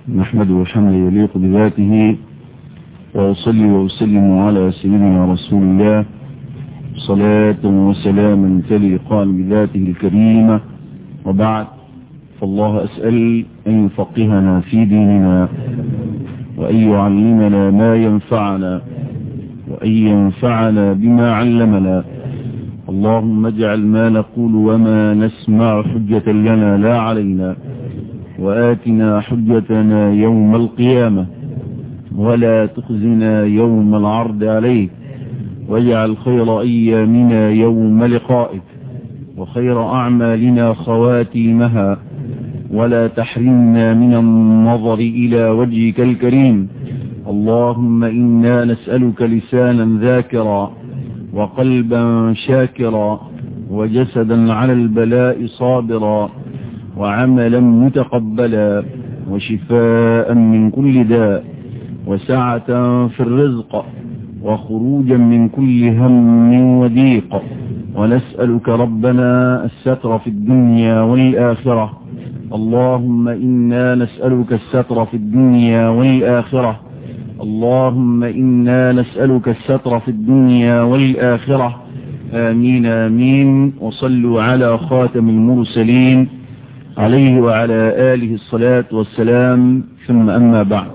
نحمده حمدا يليق بذاته وأصلي وأسلم على سيدنا رسول الله صلاة وسلاما تليقان بذاته الكريمة وبعد فالله أسأل أن يفقهنا في ديننا وأن يعلمنا ما ينفعنا وأن ينفعنا بما علمنا اللهم اجعل ما نقول وما نسمع حجة لنا لا علينا وآتنا حجتنا يوم القيامة ولا تخزنا يوم العرض عليك واجعل خير أيامنا يوم لقائك وخير أعمالنا خواتيمها ولا تحرمنا من النظر إلى وجهك الكريم اللهم إنا نسألك لسانا ذاكرا وقلبا شاكرا وجسدا على البلاء صابرا وعملا متقبلا وشفاء من كل داء وسعة في الرزق وخروجا من كل هم وضيق ونسألك ربنا الستر في الدنيا والآخرة اللهم إنا نسألك الستر في الدنيا والآخرة اللهم إنا نسألك الستر في الدنيا والآخرة آمين آمين وصلوا على خاتم المرسلين عليه وعلى آله الصلاة والسلام ثم أما بعد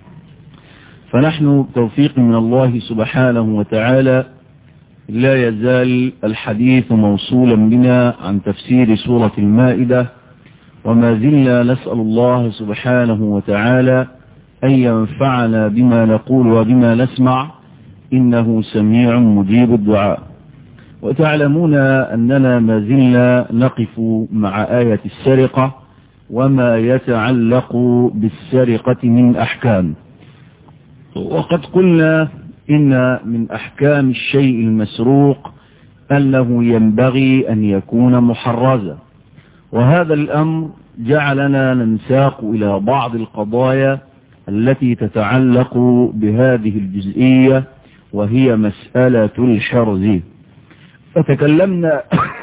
فنحن توفيق من الله سبحانه وتعالى لا يزال الحديث موصولا بنا عن تفسير سورة المائدة وما زلنا نسأل الله سبحانه وتعالى أن ينفعنا بما نقول وبما نسمع إنه سميع مجيب الدعاء وتعلمون أننا ما زلنا نقف مع آية السرقة وما يتعلق بالسرقة من أحكام وقد قلنا إن من أحكام الشيء المسروق أنه ينبغي أن يكون محرزا وهذا الأمر جعلنا ننساق إلى بعض القضايا التي تتعلق بهذه الجزئية وهي مسألة الحرز فتكلمنا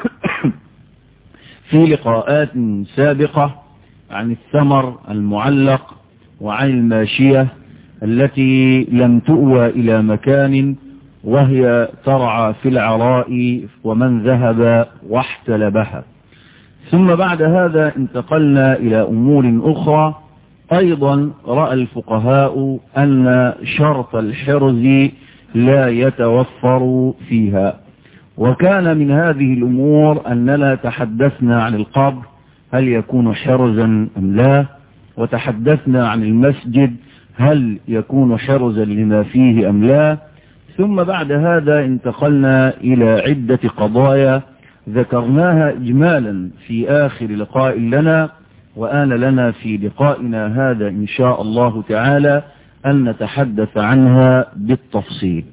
في لقاءات سابقة عن الثمر المعلق وعن الماشية التي لم تؤوى إلى مكان وهي ترعى في العراء ومن ذهب واحتلبها ثم بعد هذا انتقلنا إلى أمور أخرى أيضا رأى الفقهاء أن شرط الحرز لا يتوفر فيها وكان من هذه الأمور أننا تحدثنا عن القبر هل يكون حرزا أم لا وتحدثنا عن المسجد هل يكون حرزا لما فيه أم لا ثم بعد هذا انتقلنا إلى عدة قضايا ذكرناها إجمالا في آخر لقاء لنا وآن لنا في لقائنا هذا إن شاء الله تعالى أن نتحدث عنها بالتفصيل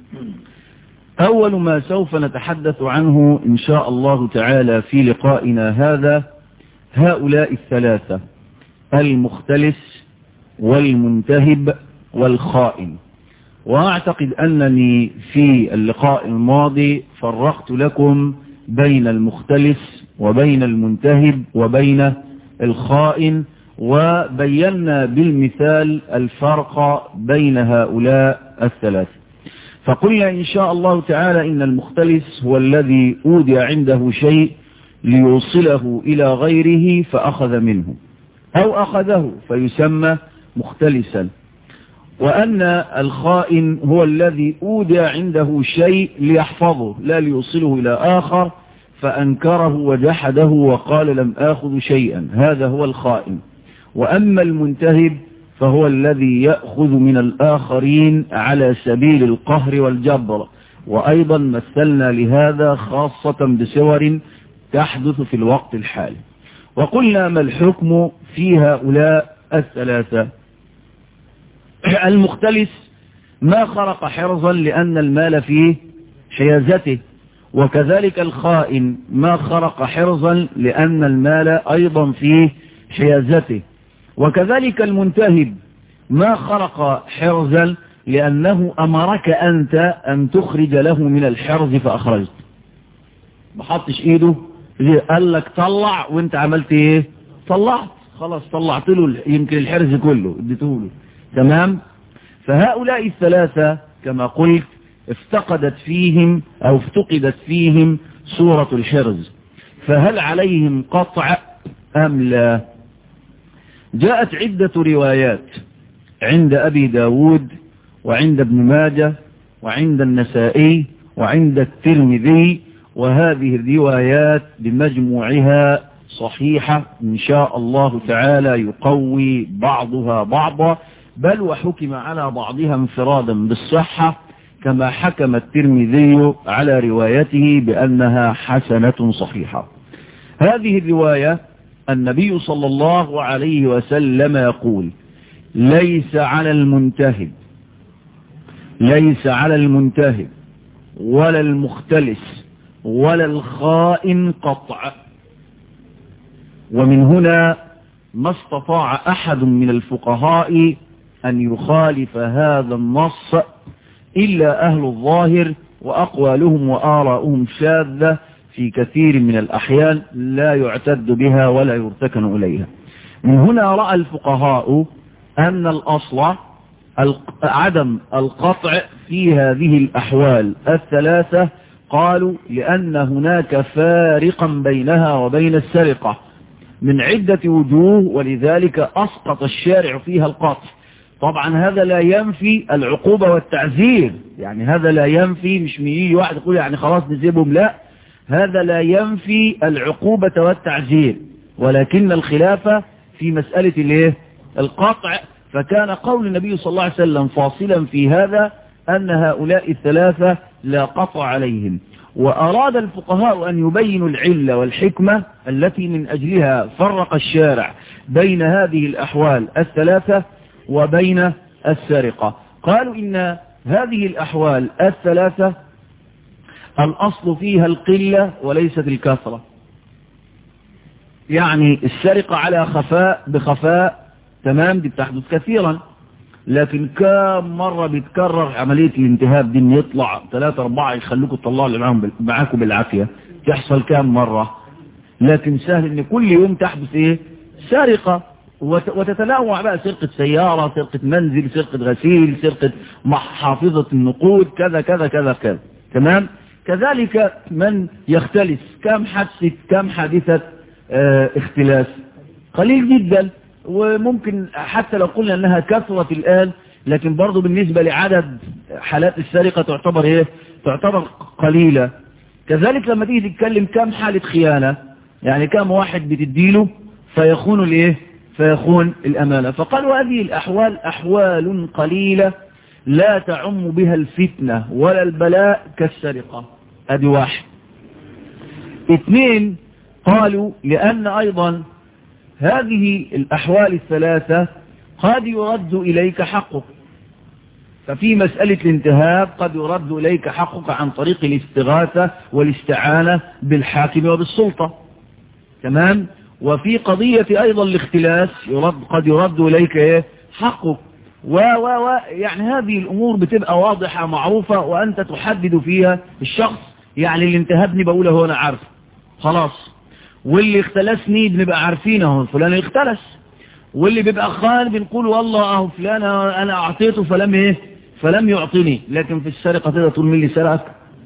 أول ما سوف نتحدث عنه إن شاء الله تعالى في لقائنا هذا هؤلاء الثلاثة المختلس والمنتهب والخائن وأعتقد أنني في اللقاء الماضي فرقت لكم بين المختلس وبين المنتهب وبين الخائن وبينا بالمثال الفرق بين هؤلاء الثلاثة فقلنا إن شاء الله تعالى إن المختلس هو الذي أودع عنده شيء ليوصله إلى غيره فأخذ منه أو أخذه فيسمى مختلسا وأن الخائن هو الذي أودع عنده شيء ليحفظه لا ليوصله إلى آخر فأنكره وجحده وقال لم آخذ شيئا هذا هو الخائن وأما المنتهب فهو الذي يأخذ من الآخرين على سبيل القهر والجبر وأيضا مثلنا لهذا خاصة بصور تحدث في الوقت الحالي وقلنا ما الحكم في هؤلاء الثلاثة المختلس ما خرق حرزا لأن المال فيه حيازته وكذلك الخائن ما خرق حرزا لأن المال أيضا فيه حيازته وكذلك المنتهب ما خرق حرزا لأنه أمرك أنت أن تخرج له من الحرز فأخرجت ما حطش إيده قال لك طلع وانت عملت ايه طلعت خلاص طلعت له يمكن الحرز كله اديته له تمام فهؤلاء الثلاثة كما قلت افتقدت فيهم او افتقدت فيهم سورة الحرز فهل عليهم قطع ام لا جاءت عدة روايات عند ابي داود وعند ابن ماجه وعند النسائي وعند الترمذي وهذه الروايات بمجموعها صحيحة إن شاء الله تعالى يقوي بعضها بعضا بل وحكم على بعضها انفرادا بالصحة كما حكم الترمذي على روايته بأنها حسنة صحيحة هذه الرواية النبي صلى الله عليه وسلم يقول ليس على المنتهب ليس على المنتهب ولا المختلس ولا الخائن قطع ومن هنا ما استطاع أحد من الفقهاء أن يخالف هذا النص إلا أهل الظاهر وأقوالهم وآراؤهم شاذة في كثير من الأحيان لا يعتد بها ولا يرتكن إليها من هنا رأى الفقهاء أن الأصل عدم القطع في هذه الأحوال الثلاثة قالوا لأن هناك فارقا بينها وبين السرقة من عدة وجوه ولذلك أسقط الشارع فيها القطع طبعا هذا لا ينفي العقوبة والتعزير يعني هذا لا ينفي مش ميجي واحد يقول يعني خلاص نسيبهم لا هذا لا ينفي العقوبة والتعزير ولكن الخلافة في مسألة الايه القطع فكان قول النبي صلى الله عليه وسلم فاصلا في هذا أن هؤلاء الثلاثة لا قطع عليهم وأراد الفقهاء أن يبينوا العلة والحكمة التي من أجلها فرق الشارع بين هذه الأحوال الثلاثة وبين السرقة قالوا إن هذه الأحوال الثلاثة الأصل فيها القلة وليست الكثرة يعني السرقة على خفاء بخفاء تمام دي بتحدث كثيرا لكن كم مرة بيتكرر عملية الانتهاب دي ان يطلع ثلاثة اربعة يخلوكم تطلعوا اللي معاهم معاكم بالعافية تحصل كم مرة لكن سهل ان كل يوم تحدث ايه سرقة وتتنوع بقى سرقة سيارة سرقة منزل سرقة غسيل سرقة حافظة النقود كذا كذا كذا كذا تمام كذلك من يختلس كم حادثة كم حادثة اه اختلاس قليل جدا وممكن حتى لو قلنا انها كثرت الان لكن برضو بالنسبة لعدد حالات السرقة تعتبر ايه تعتبر قليلة كذلك لما تيجي تتكلم كم حالة خيانة يعني كم واحد بتديله فيخون الايه فيخون الامانة فقالوا هذه الاحوال احوال قليلة لا تعم بها الفتنة ولا البلاء كالسرقة ادي واحد اثنين قالوا لان ايضا هذه الأحوال الثلاثة قد يرد إليك حقك ففي مسألة الانتهاب قد يرد إليك حقك عن طريق الاستغاثة والاستعانة بالحاكم وبالسلطة تمام وفي قضية أيضا الاختلاس يرد قد يرد إليك إيه حقك و و و يعني هذه الأمور بتبقى واضحة معروفة وأنت تحدد فيها الشخص يعني اللي انتهبني بقوله هو أنا عارف خلاص واللي اختلسني بنبقى عارفين اهو فلان اختلس واللي بيبقى خان بنقول والله اهو فلان انا اعطيته فلم ايه فلم يعطيني لكن في السرقة تقدر تقول مين اللي سرقك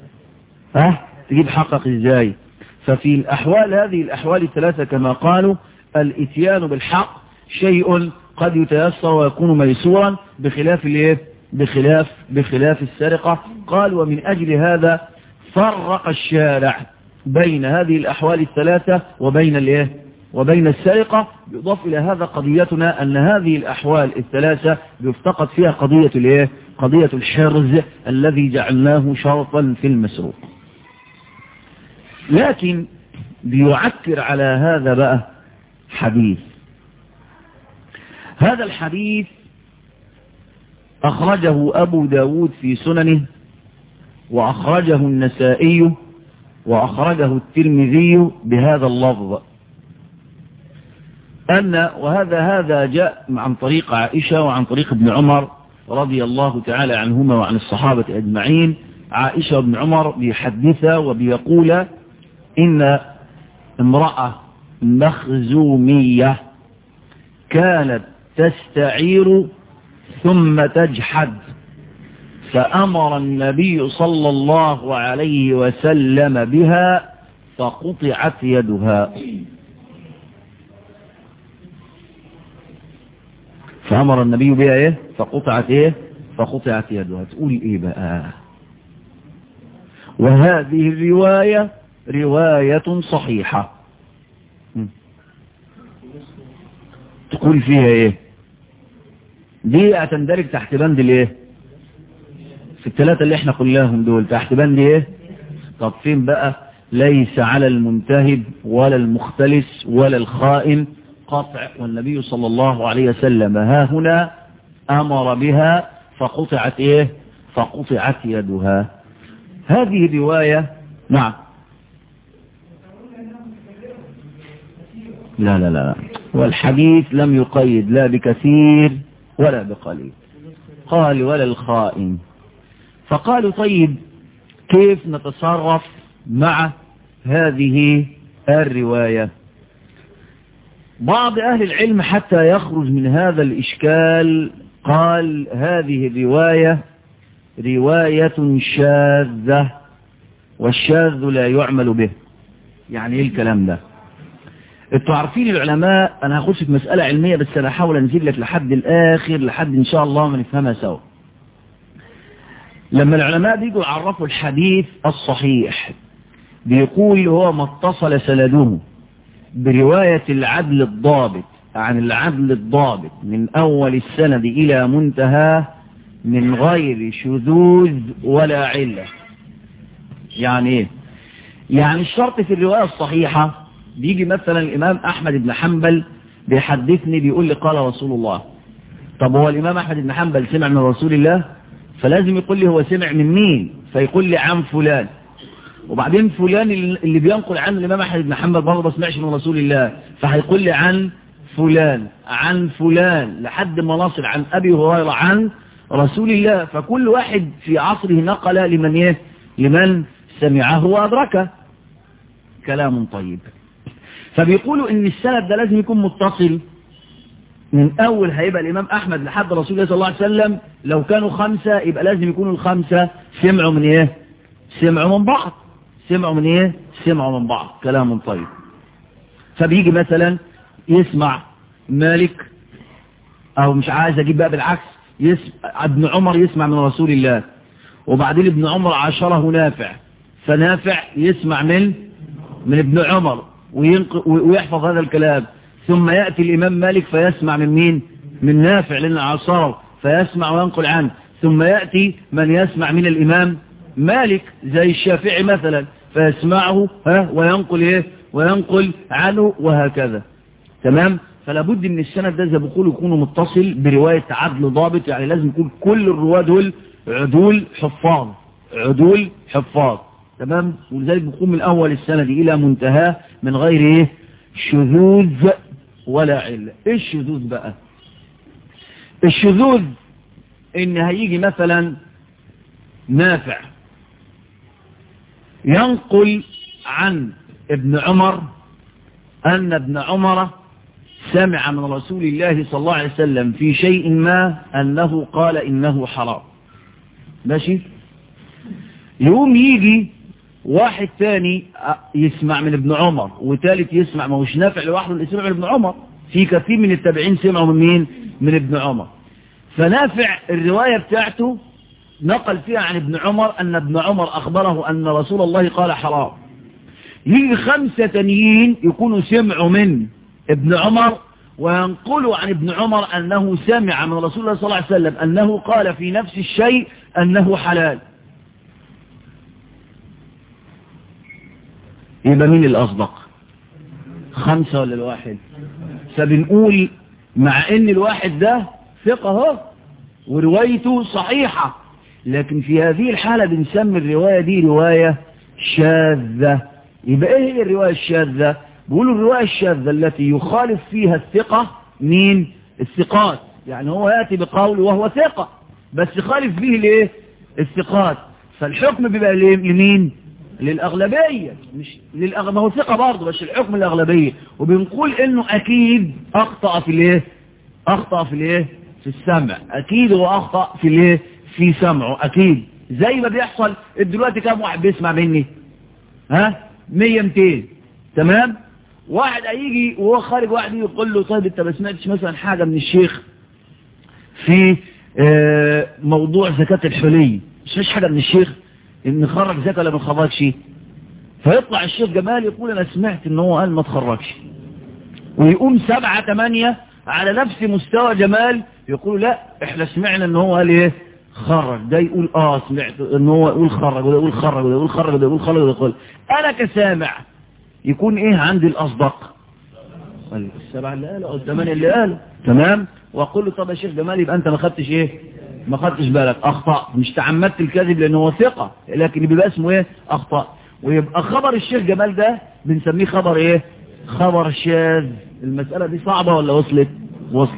ها تجيب حقك ازاي ففي الاحوال هذه الاحوال الثلاثة كما قالوا الاتيان بالحق شيء قد يتيسر ويكون ميسورا بخلاف الايه بخلاف بخلاف السرقة قال ومن اجل هذا فرق الشارع بين هذه الأحوال الثلاثة وبين الايه وبين السرقة يضاف إلى هذا قضيتنا أن هذه الأحوال الثلاثة يفتقد فيها قضية الايه قضية الحرز الذي جعلناه شرطا في المسروق لكن بيعكر على هذا بقى حديث هذا الحديث أخرجه أبو داود في سننه وأخرجه النسائي وأخرجه الترمذي بهذا اللفظ أن وهذا هذا جاء عن طريق عائشة وعن طريق ابن عمر رضي الله تعالى عنهما وعن الصحابة أجمعين عائشة وابن عمر بيحدثا وبيقول إن امرأة مخزومية كانت تستعير ثم تجحد فأمر النبي صلى الله عليه وسلم بها فقطعت يدها فأمر النبي بها ايه فقطعت ايه فقطعت يدها تقول ايه بقى وهذه الرواية رواية صحيحة تقول فيها ايه دي هتندرج تحت بند الايه في الثلاثة اللي احنا قلناهم دول تحت بند ايه طب فين بقى ليس على المنتهب ولا المختلس ولا الخائن قطع والنبي صلى الله عليه وسلم ها هنا امر بها فقطعت ايه فقطعت يدها هذه الرواية نعم لا لا لا والحديث لم يقيد لا بكثير ولا بقليل قال ولا الخائن فقالوا طيب كيف نتصرف مع هذه الرواية بعض أهل العلم حتى يخرج من هذا الإشكال قال هذه الرواية رواية شاذة والشاذ لا يعمل به يعني ايه الكلام ده انتوا عارفين العلماء انا هخش في مسألة علمية بس انا هحاول انزل لك لحد الاخر لحد ان شاء الله ما نفهمها سوا لما العلماء بيجوا يعرفوا الحديث الصحيح بيقول هو ما اتصل سنده برواية العدل الضابط عن العدل الضابط من اول السند الى منتهاه من غير شذوذ ولا علة يعني ايه يعني الشرط في الرواية الصحيحة بيجي مثلا الامام احمد بن حنبل بيحدثني بيقول لي قال رسول الله طب هو الامام احمد بن حنبل سمع من رسول الله فلازم يقول لي هو سمع من مين فيقول لي عن فلان وبعدين فلان اللي بينقل عنه الامام احمد بن حنبل برضه ما سمعش من رسول الله فهيقول لي عن فلان عن فلان لحد ما نصل عن ابي هريره عن رسول الله فكل واحد في عصره نقل لمن ايه لمن سمعه وادركه كلام طيب فبيقولوا ان السند ده لازم يكون متصل من اول هيبقى الامام احمد لحد رسول الله صلى الله عليه وسلم لو كانوا خمسة يبقى لازم يكونوا الخمسة سمعوا من ايه سمعوا من بعض سمعوا من ايه سمعوا من بعض كلام طيب فبيجي مثلا يسمع مالك او مش عايز اجيب بقى بالعكس يسمع ابن عمر يسمع من رسول الله وبعدين ابن عمر عشره نافع فنافع يسمع من من ابن عمر ويحفظ هذا الكلام ثم يأتي الإمام مالك فيسمع من مين من نافع لأن عصره فيسمع وينقل عنه ثم يأتي من يسمع من الإمام مالك زي الشافعي مثلا فيسمعه ها وينقل إيه وينقل عنه وهكذا تمام فلا بد ان السند ده زي بقول يكون متصل برواية عدل ضابط يعني لازم يكون كل الرواه دول عدول حفاظ عدول حفاظ تمام ولذلك بيكون من اول السند الى منتهاه من غير ايه شذوذ ولا علة ايه الشذوذ بقى الشذوذ ان هيجي مثلا نافع ينقل عن ابن عمر ان ابن عمر سمع من رسول الله صلى الله عليه وسلم في شيء ما انه قال انه حرام ماشي يوم يجي واحد تاني يسمع من ابن عمر وثالث يسمع ما هوش نافع لوحده اللي سمع من ابن عمر في كثير من التابعين سمعوا من مين من ابن عمر فنافع الرواية بتاعته نقل فيها عن ابن عمر أن ابن عمر أخبره أن رسول الله قال حرام يجي خمسة تانيين يكونوا سمعوا من ابن عمر وينقلوا عن ابن عمر أنه سمع من رسول الله صلى الله عليه وسلم أنه قال في نفس الشيء أنه حلال يبقى مين الأصدق خمسة ولا الواحد فبنقول مع ان الواحد ده ثقة اهو وروايته صحيحة لكن في هذه الحالة بنسمي الرواية دي رواية شاذة يبقى ايه هي الرواية الشاذة بيقولوا الرواية الشاذة التي يخالف فيها الثقة مين الثقات يعني هو يأتي بقول وهو ثقة بس يخالف به الايه الثقات فالحكم بيبقى لمين للأغلبية مش للأغ... ما هو ثقة برضه بس الحكم الأغلبية وبنقول إنه أكيد أخطأ في الايه اخطأ في الايه في السمع اكيد هو اخطأ في الايه في سمعه اكيد زي ما بيحصل دلوقتي كام واحد بيسمع مني ها 100 200 تمام واحد هيجي وهو خارج واحد يقول له طيب انت ما سمعتش مثلا حاجة من الشيخ في اه موضوع زكاة الحلي مش فيش حاجة من الشيخ ان خرج زكاة ولا ما خرجش فيطلع الشيخ جمال يقول انا سمعت ان هو قال ما تخرجش ويقوم سبعة ثمانية على نفس مستوى جمال يقول لا احنا سمعنا ان هو قال ايه خرج ده يقول اه سمعت ان هو يقول خرج وده يقول خرج وده يقول خرج وده يقول خرج وده يقول انا كسامع يكون ايه عندي الاصدق السبعة اللي قالوا او الثمانية اللي قالوا تمام واقول له طب يا شيخ جمال يبقى انت ما خدتش ايه ما خدتش بالك اخطأ مش تعمدت الكذب لانه هو ثقة لكن بيبقى اسمه ايه اخطأ ويبقى خبر الشيخ جمال ده بنسميه خبر ايه خبر شاذ المسألة دي صعبة ولا وصلت وصلت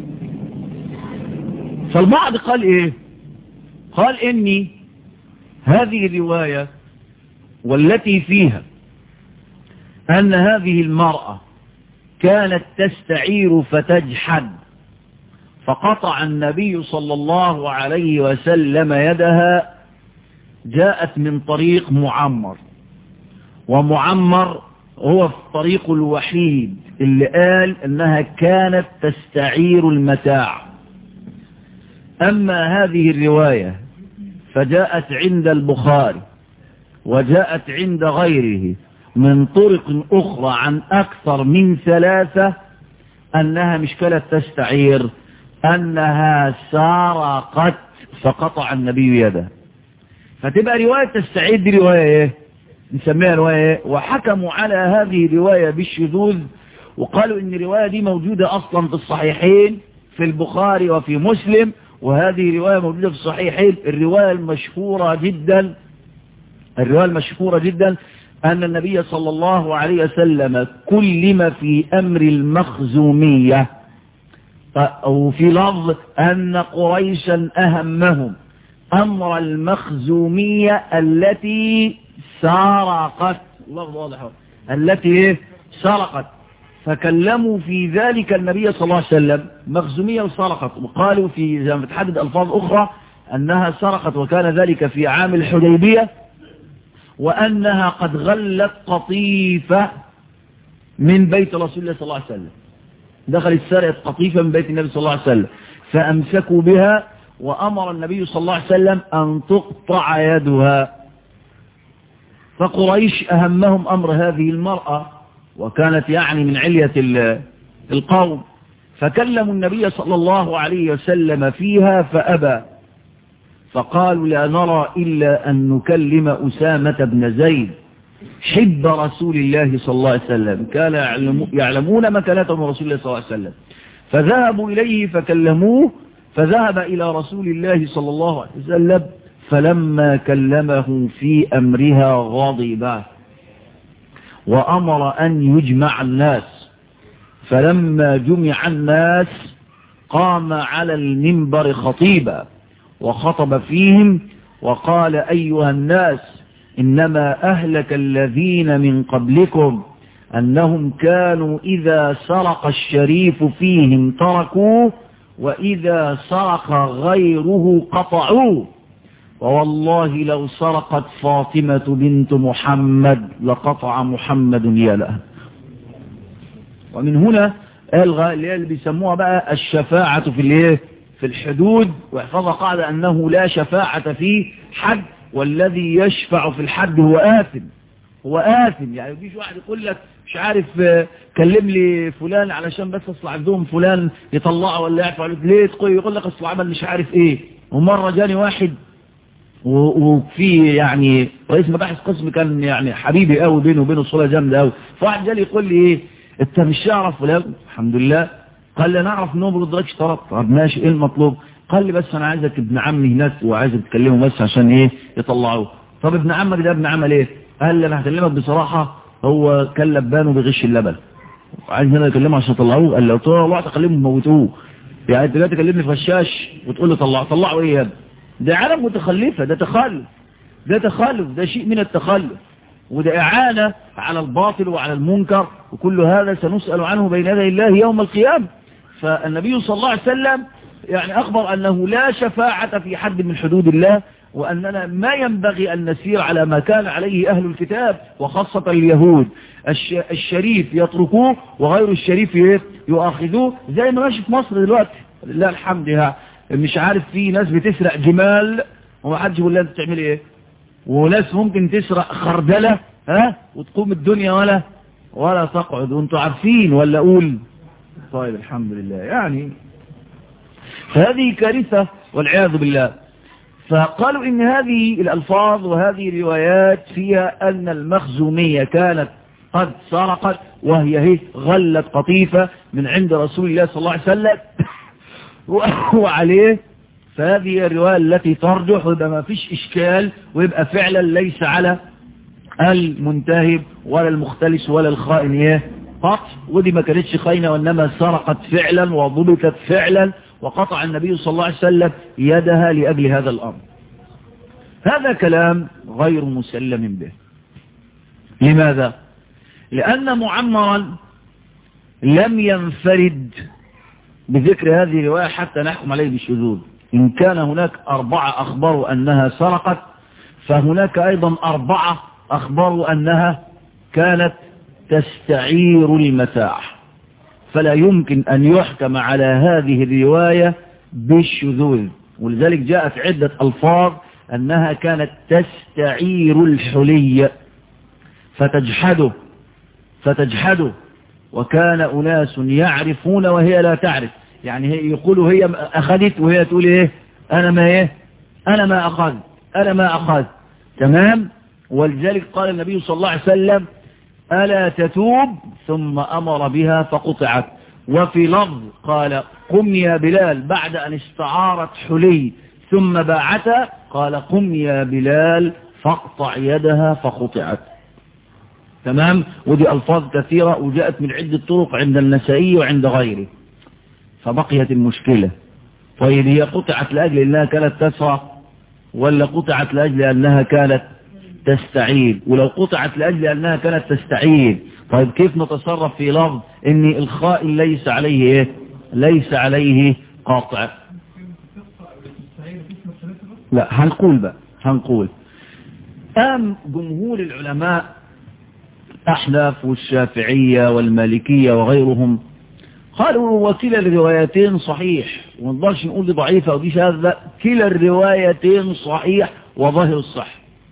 فالبعض قال ايه قال اني هذه الرواية والتي فيها ان هذه المرأة كانت تستعير فتجحد فقطع النبي صلى الله عليه وسلم يدها جاءت من طريق معمر ومعمر هو الطريق الوحيد اللي قال انها كانت تستعير المتاع اما هذه الرواية فجاءت عند البخاري وجاءت عند غيره من طرق اخرى عن اكثر من ثلاثة انها مش كانت تستعير انها سرقت فقطع النبي يده فتبقى رواية تستعير دي رواية ايه نسميها رواية ايه وحكموا على هذه الرواية بالشذوذ وقالوا ان الرواية دي موجودة اصلا في الصحيحين في البخاري وفي مسلم وهذه رواية موجودة في الصحيحين الرواية المشهورة جدا الرواية المشهورة جدا أن النبي صلى الله عليه وسلم كلم في أمر المخزومية أو في لفظ أن قريشا أهمهم أمر المخزومية التي سرقت لفظ واضح التي سرقت فكلموا في ذلك النبي صلى الله عليه وسلم مخزومية وسرقت وقالوا في زي ما بتحدد ألفاظ أخرى أنها سرقت وكان ذلك في عام الحديبية وأنها قد غلت قطيفة من بيت رسول الله صلى الله عليه وسلم دخلت سرقت قطيفة من بيت النبي صلى الله عليه وسلم فأمسكوا بها وأمر النبي صلى الله عليه وسلم أن تقطع يدها فقريش أهمهم أمر هذه المرأة وكانت يعني من علية القوم فكلموا النبي صلى الله عليه وسلم فيها فأبى فقالوا لا نرى إلا أن نكلم أسامة بن زيد حب رسول الله صلى الله عليه وسلم كان يعلمون مكانته من رسول الله صلى الله عليه وسلم فذهبوا إليه فكلموه فذهب إلى رسول الله صلى الله عليه وسلم فلما كلمه في أمرها غضب وأمر أن يجمع الناس فلما جمع الناس قام على المنبر خطيبا وخطب فيهم وقال أيها الناس إنما أهلك الذين من قبلكم أنهم كانوا إذا سرق الشريف فيهم تركوه وإذا سرق غيره قطعوه ووالله لو سرقت فاطمة بنت محمد لقطع محمد يده ومن هنا الغى اللي بيسموها بقى الشفاعة في الايه في الحدود واحفظها قاعدة أنه لا شفاعة في حد والذي يشفع في الحد هو آثم هو آثم يعني يجيش واحد يقول لك مش عارف كلم لي فلان علشان بس اصل عندهم فلان يطلعه ولا يعرف ليه تقول يقول لك اصل عمل مش عارف ايه ومرة جاني واحد وفي يعني رئيس مباحث قسم كان يعني حبيبي قوي بينه وبينه صلة جامدة قوي فواحد جالي يقول لي ايه انت مش تعرف فلان الحمد لله قال لي انا اعرف ان هو ما بيرضاكش طرد طب ماشي ايه المطلوب قال لي بس انا عايزك ابن عمي هناك وعايزك تكلمه بس عشان ايه يطلعوه طب ابن عمك ده ابن عمل ايه قال لي انا هكلمك بصراحة هو كان لبان وبيغش اللبن عايز انا اكلمه عشان يطلعوه قال لي قلت له والله تكلمه موتوه يعني انت دلوقتي تكلمني في غشاش وتقول له طلع طلعوا ايه يا ابني ده عالم متخلفة ده تخلف ده تخلف ده شيء من التخلف وده إعانة على الباطل وعلى المنكر وكل هذا سنسأل عنه بين يدي الله يوم القيامة فالنبي صلى الله عليه وسلم يعني أخبر أنه لا شفاعة في حد من حدود الله وأننا ما ينبغي أن نسير على ما كان عليه أهل الكتاب وخاصة اليهود الشريف يتركوه وغير الشريف يؤاخذوه زي ما ماشي في مصر دلوقتي لله الحمد ها مش عارف في ناس بتسرق جمال وما حدش يقول لها انت بتعمل ايه وناس ممكن تسرق خردلة ها وتقوم الدنيا ولا ولا تقعد وانتوا عارفين ولا اقول طيب الحمد لله يعني فهذه كارثة والعياذ بالله فقالوا ان هذه الالفاظ وهذه الروايات فيها ان المخزومية كانت قد سرقت وهي هي غلت قطيفة من عند رسول الله صلى الله عليه وسلم وعليه فهذه الرواية التي ترجح ويبقى ما فيش إشكال ويبقى فعلا ليس على المنتهب ولا المختلس ولا الخائن ايه قط ودي ما كانتش خاينة وإنما سرقت فعلا وضبطت فعلا وقطع النبي صلى الله عليه وسلم يدها لأجل هذا الأمر هذا كلام غير مسلم به لماذا؟ لأن معمرا لم ينفرد بذكر هذه الرواية حتى نحكم عليه بالشذوذ إن كان هناك أربعة أخبروا أنها سرقت فهناك أيضا أربعة أخبروا أنها كانت تستعير المتاع فلا يمكن أن يحكم على هذه الرواية بالشذوذ ولذلك جاءت عدة ألفاظ أنها كانت تستعير الحلي فتجحده فتجحده وكان أناس يعرفون وهي لا تعرف يعني هي يقولوا هي أخذت وهي تقول إيه أنا ما إيه أنا ما أخذ أنا ما أخذ تمام ولذلك قال النبي صلى الله عليه وسلم ألا تتوب ثم أمر بها فقطعت وفي لفظ قال قم يا بلال بعد أن استعارت حلي ثم باعت قال قم يا بلال فاقطع يدها فقطعت تمام ودي ألفاظ كثيرة وجاءت من عدة طرق عند النسائي وعند غيره فبقيت المشكلة طيب هي قطعت لأجل أنها كانت تسرى ولا قطعت لأجل أنها كانت تستعيد ولو قطعت لأجل أنها كانت تستعيد طيب كيف نتصرف في لفظ ان الخائن ليس عليه ايه ليس عليه قاطع لا هنقول بقى هنقول قام جمهور العلماء أحناف والشافعية والمالكية وغيرهم قالوا وكلا الروايتين صحيح وما نقدرش نقول دي ضعيفة ودي شاذة كلا الروايتين صحيح وظاهر الصح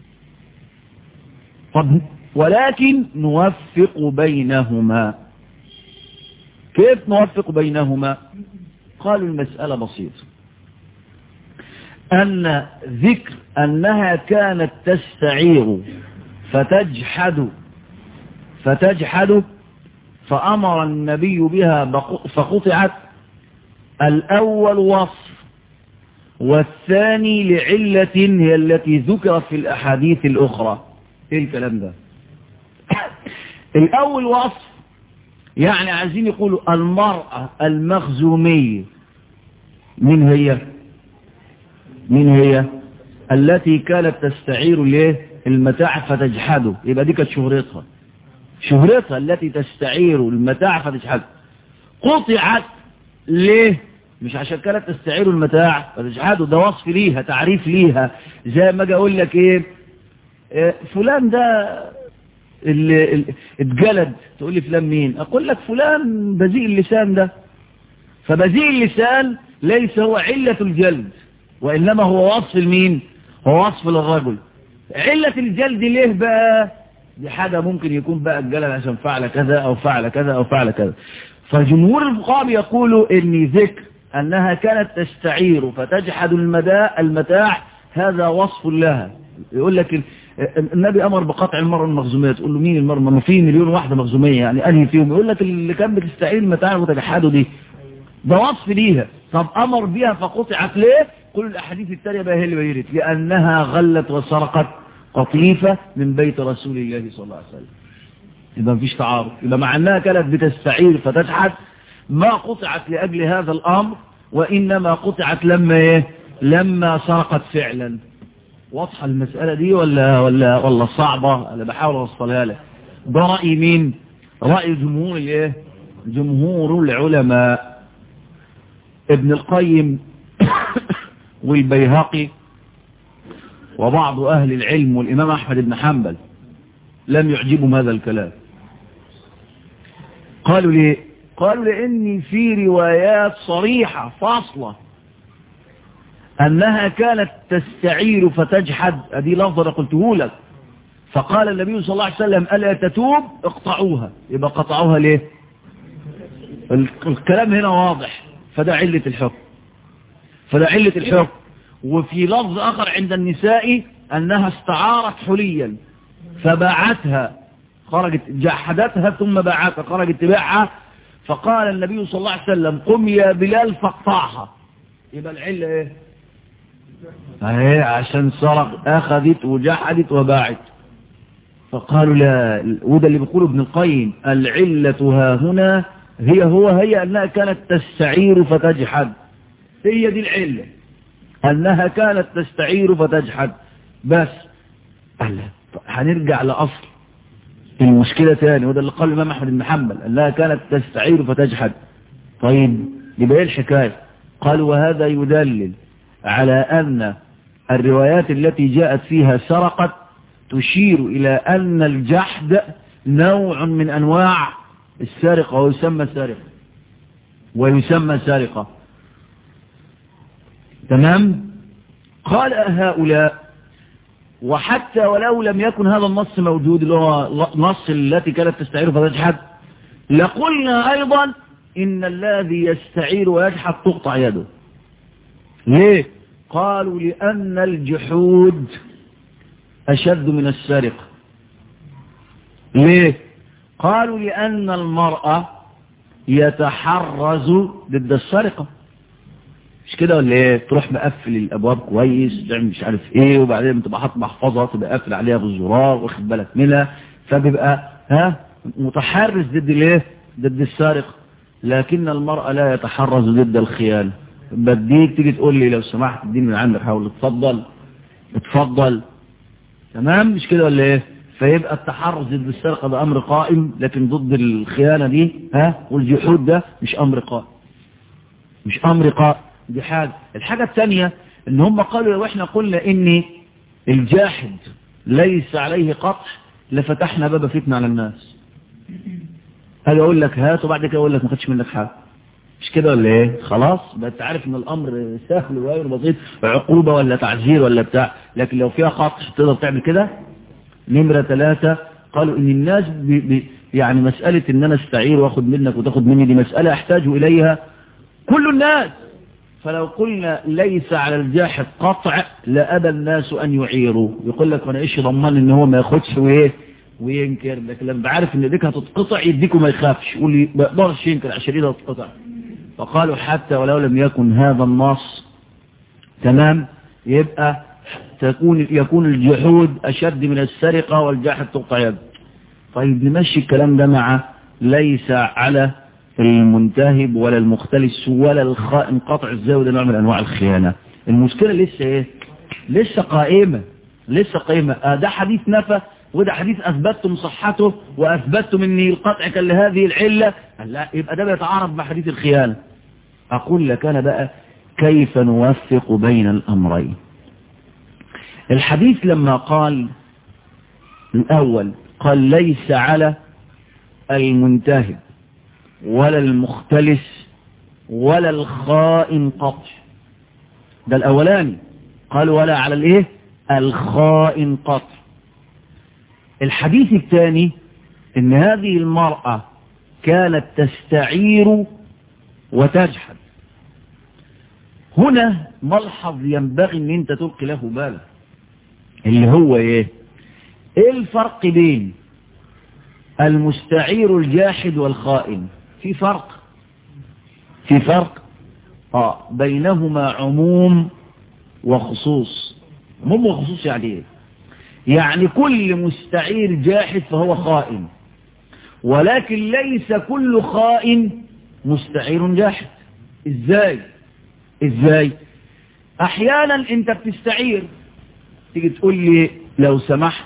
طب ولكن نوفق بينهما كيف نوفق بينهما قالوا المسألة بسيطة أن ذكر أنها كانت تستعير فتجحد فتجحد فأمر النبي بها فقطعت الأول وصف والثاني لعلة هي التي ذكرت في الأحاديث الأخرى ايه الكلام ده الأول وصف يعني عايزين يقولوا المرأة المخزومية من هي من هي التي كانت تستعير له المتاع فتجحده يبقى دي كانت شهرتها شهرتها التي تستعير المتاع فتجحده قطعت ليه مش عشان كانت تستعير المتاع فتجحده ده وصف ليها تعريف ليها زي ما اجي اقول لك ايه فلان ده اللي اتجلد تقول لي فلان مين اقول لك فلان بذيء اللسان ده فبذيء اللسان ليس هو علة الجلد وإنما هو وصف المين هو وصف للرجل علة الجلد ليه بقى دي حاجة ممكن يكون بقى الجلد عشان فعل كذا أو فعل كذا أو فعل كذا فجمهور الفقهاء يقولوا ان ذكر أنها كانت تستعير فتجحد المداء المتاع هذا وصف لها يقول لك النبي أمر بقطع المرأة المخزومية تقول له مين المرأة ما في مليون واحدة مخزومية يعني أنهي فيهم يقول لك اللي كان بتستعير المتاع وتجحده دي ده وصف ليها طب أمر بها فقطعت ليه كل الأحاديث التانية بقى هي اللي بيرت لأنها غلت وسرقت قطيفة من بيت رسول الله صلى الله عليه وسلم يبقى مفيش تعارض يبقى مع أنها كانت بتستعير فتجحد ما قطعت لأجل هذا الأمر وإنما قطعت لما إيه لما سرقت فعلا واضحة المسألة دي ولا ولا ولا صعبة أنا بحاول أوصلها لك ده رأي مين رأي جمهور الايه جمهور العلماء ابن القيم والبيهقي وبعض أهل العلم والإمام أحمد بن حنبل لم يعجبهم هذا الكلام قالوا ليه قالوا لأن في روايات صريحة فاصلة أنها كانت تستعير فتجحد هذه لفظة قلته لك فقال النبي صلى الله عليه وسلم ألا تتوب اقطعوها يبقى قطعوها ليه الكلام هنا واضح فده علة الحكم فده علة الحكم وفي لفظ آخر عند النساء أنها استعارت حليا فباعتها خرجت جحدتها ثم باعتها خرجت تبيعها فقال النبي صلى الله عليه وسلم قم يا بلال فاقطعها يبقى العلة ايه اهي عشان سرق اخذت وجحدت وباعت فقالوا لا وده اللي بيقوله ابن القيم العلة ها هنا هي هو هي انها كانت تستعير فتجحد هي دي العلة انها كانت تستعير فتجحد بس قال هنرجع لاصل المشكلة تاني وده اللي قال الامام احمد بن حنبل انها كانت تستعير فتجحد طيب يبقى ايه الحكاية قال وهذا يدلل على ان الروايات التي جاءت فيها سرقت تشير الى ان الجحد نوع من انواع السرقة ويسمى سرقة ويسمى سرقة تمام قال هؤلاء وحتى ولو لم يكن هذا النص موجود اللي هو نص التي كانت تستعير فتجحد لقلنا أيضا إن الذي يستعير ويجحد تقطع يده ليه قالوا لأن الجحود أشد من السرقة ليه قالوا لأن المرأة يتحرز ضد السرقة مش كده ولا ايه تروح مقفل الابواب كويس تعمل مش عارف ايه وبعدين تبقى حاطط محفظه تبقى قافل عليها بالزرار واخد بالك منها فبيبقى ها متحرز ضد الايه ضد السارق لكن المرأة لا يتحرز ضد الخيانة بديك تيجي تقول لي لو سمحت اديني من عندك حاول اتفضل اتفضل تمام مش كده ولا ايه فيبقى التحرز ضد السرقة ده امر قائم لكن ضد الخيانة دي ها والجحود ده مش امر قائم مش امر قائم دي حاجة الحاجة الثانية ان هم قالوا لو احنا قلنا ان الجاحد ليس عليه قطع لفتحنا باب فتنة على الناس هذا اقول لك هات وبعد كده اقول لك ما خدش منك حاجة مش كده ولا ايه خلاص بقى انت عارف ان الامر سهل وغير بسيط عقوبة ولا تعزير ولا بتاع لكن لو فيها قطع تقدر تعمل كده نمرة ثلاثة قالوا ان الناس بي بي يعني مسألة ان انا استعير واخد منك وتاخد مني دي مسألة يحتاج اليها كل الناس فلو قلنا ليس على الجاحد قطع لأبى الناس أن يعيروا يقول لك وانا ايش ضمان ان هو ما ياخدش وايه وينكر لكن لما بعرف ان ايديك هتتقطع يديك وما يخافش يقول لي ما يقدرش ينكر عشان ايده هتتقطع فقالوا حتى ولو لم يكن هذا النص تمام يبقى تكون يكون الجحود أشد من السرقة والجاحد تقطع يد طيب نمشي الكلام ده مع ليس على المنتهب ولا المختلس ولا الخائن قطع الزاوية ده نوع من أنواع الخيانة المشكلة لسه ايه لسه قائمة لسه قائمة آه ده حديث نفى وده حديث أثبتتم صحته وأثبتتم أن القطع كان لهذه العلة لا يبقى ده بيتعارض مع حديث الخيانة أقول لك أنا بقى كيف نوفق بين الأمرين الحديث لما قال الأول قال ليس على المنتهب ولا المختلس ولا الخائن قطع ده الأولاني قال ولا على الايه الخائن قطع الحديث الثاني ان هذه المرأة كانت تستعير وتجحد هنا ملحظ ينبغي ان انت تلقي له بالك اللي هو ايه ايه الفرق بين المستعير الجاحد والخائن في فرق في فرق اه بينهما عموم وخصوص عموم وخصوص يعني ايه يعني كل مستعير جاحد فهو خائن ولكن ليس كل خائن مستعير جاحد ازاي ازاي احيانا انت بتستعير تيجي تقول لي لو سمحت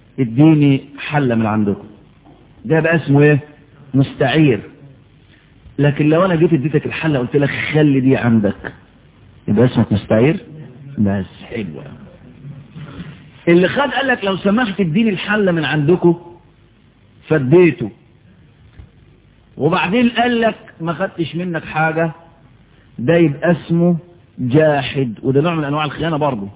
اديني حلة من عندكم ده بقى اسمه ايه مستعير لكن لو انا جيت اديتك الحلة قلت لك خلي دي عندك يبقى اسمك مستعير بس حلوة اللي خد قال لك لو سمحت اديني الحلة من عندكم فديته وبعدين قال لك ما خدتش منك حاجة ده يبقى اسمه جاحد وده نوع من انواع الخيانة برضه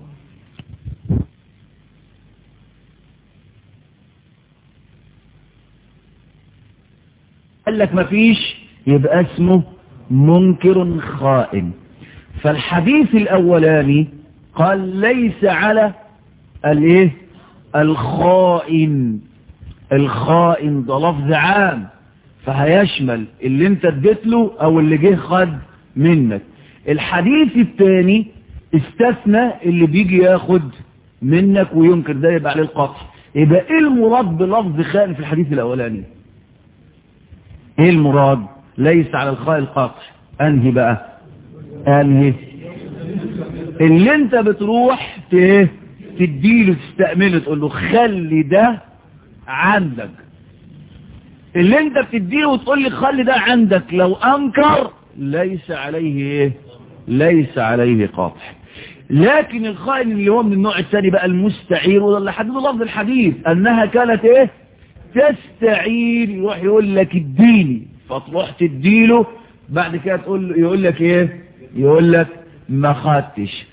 قال لك ما فيش يبقى اسمه منكر خائن فالحديث الاولاني قال ليس على الايه الخائن الخائن ده لفظ عام فهيشمل اللي انت اديت له او اللي جه خد منك الحديث الثاني استثنى اللي بيجي ياخد منك وينكر ده يبقى عليه القطع يبقى ايه المراد بلفظ خائن في الحديث الاولاني ايه المراد ليس على الخائن القطع انهي بقى انهي اللي انت بتروح ت- تديله تستأمنه تقول له خلي ده عندك اللي انت بتديله وتقول لي خلي ده عندك لو انكر ليس عليه ايه ليس عليه قاطع لكن الخائن اللي هو من النوع الثاني بقى المستعير وده اللي حدده لفظ الحديث انها كانت ايه تستعير يروح يقول لك اديني فتروح تديله بعد كده تقول له يقول لك ايه يقول لك ما خدتش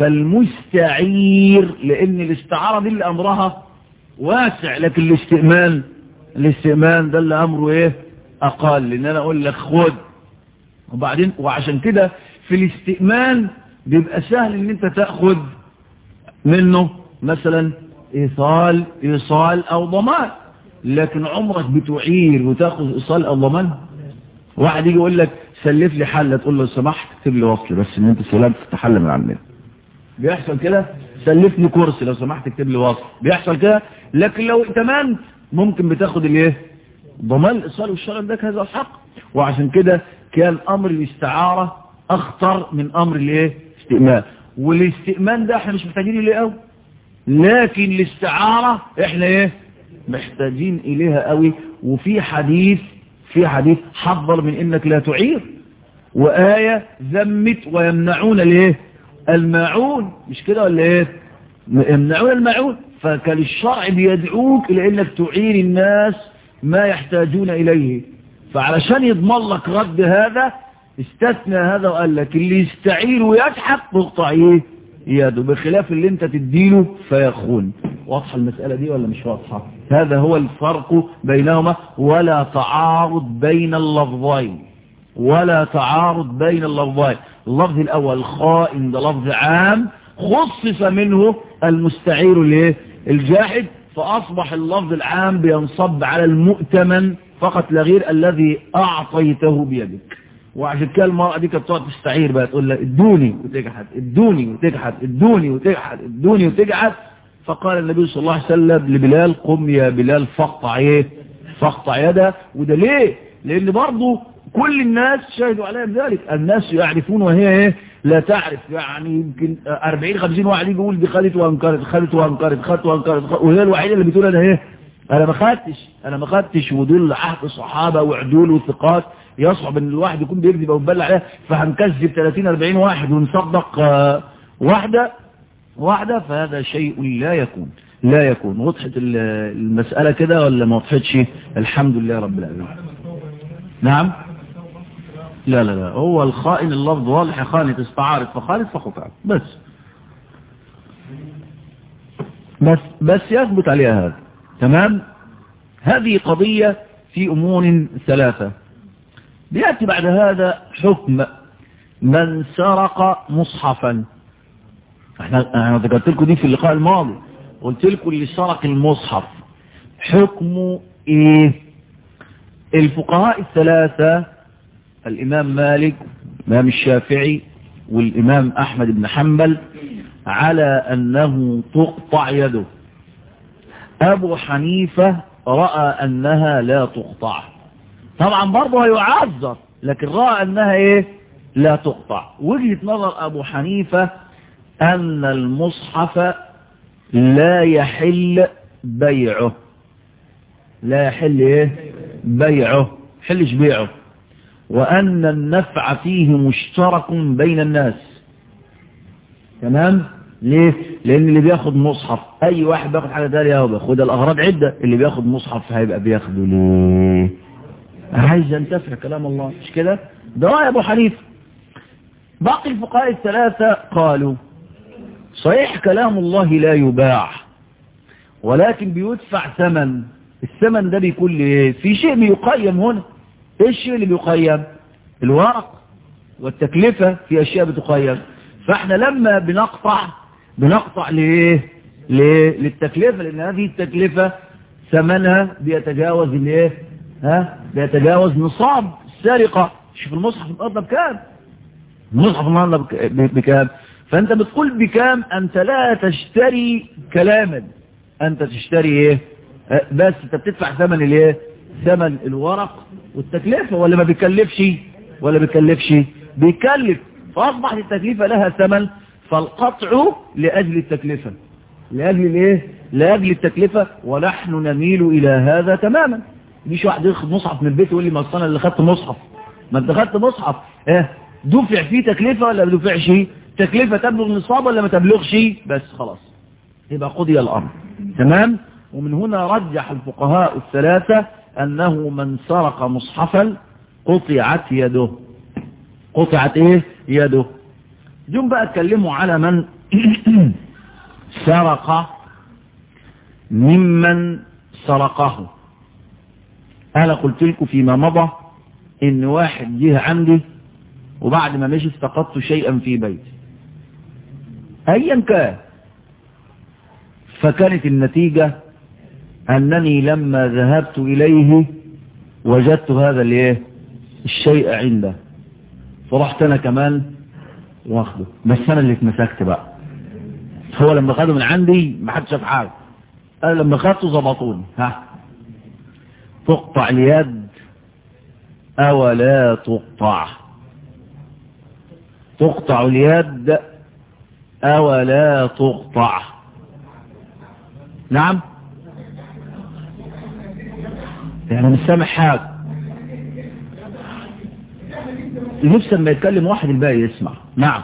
فالمستعير لان الاستعارة دي اللي امرها واسع لكن الاستئمان الاستئمان ده اللي امره ايه اقل ان انا اقول لك خد وبعدين وعشان كده في الاستئمان بيبقى سهل ان انت تاخد منه مثلا ايصال ايصال او ضمان لكن عمرك بتعير وتاخذ ايصال او ضمان واحد يجي يقول لك سلف لي حله تقول له لو سمحت اكتب لي وصل بس ان انت سلمت تحل من عندنا بيحصل كده سلفني كرسي لو سمحت اكتب لي وصل بيحصل كده لكن لو ائتمان ممكن بتاخد الايه ضمان الايصال والشغل ده هذا الحق وعشان كده كان امر الاستعاره اخطر من امر الايه استئمان والاستئمان ده احنا مش محتاجين اليه قوي لكن الاستعاره احنا ايه محتاجين اليها قوي وفي حديث في حديث حذر من انك لا تعير وآية ذمت ويمنعون الايه الماعون مش كده ولا ايه يمنعون الماعون فكان الشرع بيدعوك الى انك تعير الناس ما يحتاجون اليه فعلشان يضمن لك رد هذا استثنى هذا وقال لك اللي يستعير ويضحك تقطع ايه يده بخلاف اللي انت تديله فيخون واضحة المسألة دي ولا مش واضحة هذا هو الفرق بينهما ولا تعارض بين اللفظين ولا تعارض بين اللفظين اللفظ الأول خائن ده لفظ عام خصص منه المستعير الايه الجاحد فأصبح اللفظ العام بينصب على المؤتمن فقط لا غير الذي أعطيته بيدك وعشان كده المرأة دي كانت تقعد تستعير بقى تقول لها ادوني وتجحد ادوني وتجحد ادوني وتجحد ادوني وتجحد فقال النبي صلى الله عليه وسلم لبلال قم يا بلال فاقطع ايه فاقطع يده وده ليه لان برضه كل الناس شهدوا عليها بذلك الناس يعرفون وهي ايه لا تعرف يعني يمكن 40 50 واحد يجي يقول دي خدت وانكرت خدت وانكرت خدت وانكرت وهي الوحيده اللي بتقول انا ايه انا ما خدتش انا ما خدتش ودول عهد صحابه وعدول وثقات يصعب ان الواحد يكون بيكذب او يبلع عليها فهنكذب 30 40 واحد ونصدق آه واحده واحده فهذا شيء لا يكون لا يكون وضحت المساله كده ولا ما وضحتش الحمد لله رب العالمين نعم لا لا لا هو الخائن اللفظ واضح خانت استعارت فخانت فخطأت بس بس بس يثبت عليها هذا تمام هذه قضية في أمور ثلاثة بيأتي بعد هذا حكم من سرق مصحفا احنا انا ذكرت لكم دي في اللقاء الماضي قلت لكم اللي سرق المصحف حكمه ايه الفقهاء الثلاثة الامام مالك الامام الشافعي والامام احمد بن حنبل على انه تقطع يده ابو حنيفة رأى انها لا تقطع طبعا برضه هيعذر لكن رأى انها ايه لا تقطع وجهة نظر ابو حنيفة ان المصحف لا يحل بيعه لا يحل ايه بيعه حلش بيعه وأن النفع فيه مشترك بين الناس تمام ليه لأن اللي بياخد مصحف أي واحد بياخد حاجة تانية هو بياخدها الأغراض عدة اللي بياخد مصحف هيبقى بياخده ليه عايز ينتفع كلام الله مش كده ده رأي أبو حنيفه باقي الفقهاء الثلاثة قالوا صحيح كلام الله لا يباع ولكن بيدفع ثمن الثمن ده بيكون ليه في شيء بيقيم هنا ايه الشيء اللي بيقيم الورق والتكلفة في اشياء بتقيم فاحنا لما بنقطع بنقطع ليه ليه للتكلفة لان هذه التكلفة ثمنها بيتجاوز الايه ها بيتجاوز نصاب السرقة شوف المصحف النهارده بكام المصحف النهارده بكام فانت بتقول بكام انت لا تشتري كلاما انت تشتري ايه بس انت بتدفع ثمن الايه ثمن الورق والتكلفة ولا ما بيكلفش ولا بيكلفش بيكلف فاصبحت التكلفة لها ثمن فالقطع لاجل التكلفة لاجل الايه لاجل التكلفة ونحن نميل الى هذا تماما مش واحد ياخد مصحف من البيت يقول لي ما اصل اللي خدت مصحف ما انت خدت مصحف اه دفع فيه تكلفة ولا ما دفعش تكلفة تبلغ النصاب ولا ما تبلغش بس خلاص يبقى قضي الأمر تمام ومن هنا رجح الفقهاء الثلاثة أنه من سرق مصحفا قطعت يده قطعت ايه يده جم بقى اتكلموا على من سرق ممن سرقه أنا قلت لكم فيما مضى إن واحد جه عندي وبعد ما مشي افتقدت شيئا في بيتي أيا كان فكانت النتيجة أنني لما ذهبت إليه وجدت هذا الايه الشيء عنده فرحت أنا كمان واخده بس أنا اللي اتمسكت بقى هو لما خده من عندي ما حدش شاف حاجة أنا لما خدته ظبطوني ها تقطع اليد أو لا تقطع تقطع اليد أو لا تقطع نعم يعني مش سامع حاجة نفسه لما يتكلم واحد الباقي يسمع نعم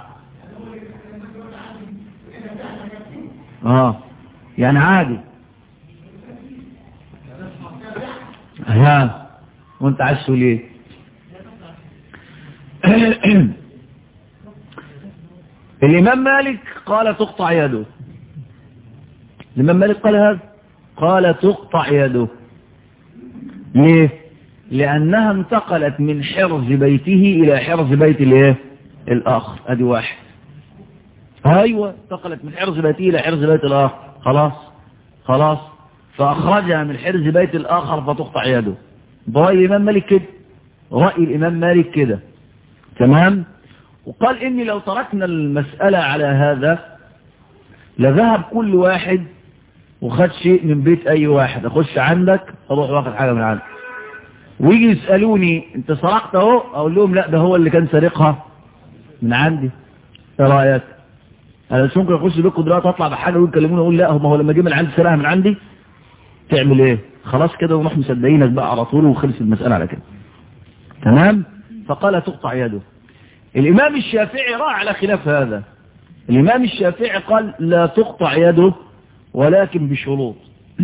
اه يعني عادي ها وانت عايز تقول ايه الامام مالك قال تقطع يده الامام مالك قال هذا قال تقطع يده ليه لانها انتقلت من حرز بيته الى حرز بيت الايه الاخر ادي واحد ايوه انتقلت من حرز بيته الى حرز بيت الاخر خلاص خلاص فاخرجها من حرز بيت الاخر فتقطع يده برأي الامام مالك كده رأي الامام مالك كده تمام وقال اني لو تركنا المسألة على هذا لذهب كل واحد وخد شيء من بيت اي واحد اخش عندك اروح واخد حاجة من عندك ويجي يسألوني انت سرقت اهو اقول لهم لا ده هو اللي كان سارقها من عندي ايه رايك انا مش ممكن اخش بيتكم دلوقتي اطلع بحاجه ويكلموني اقول لا ما هو لما جه من عندي سرقها من عندي تعمل ايه خلاص كده ونروح مصدقينك بقى على طول وخلص المسألة على كده تمام فقال تقطع يده الامام الشافعي راى على خلاف هذا الامام الشافعي قال لا تقطع يده ولكن بشروط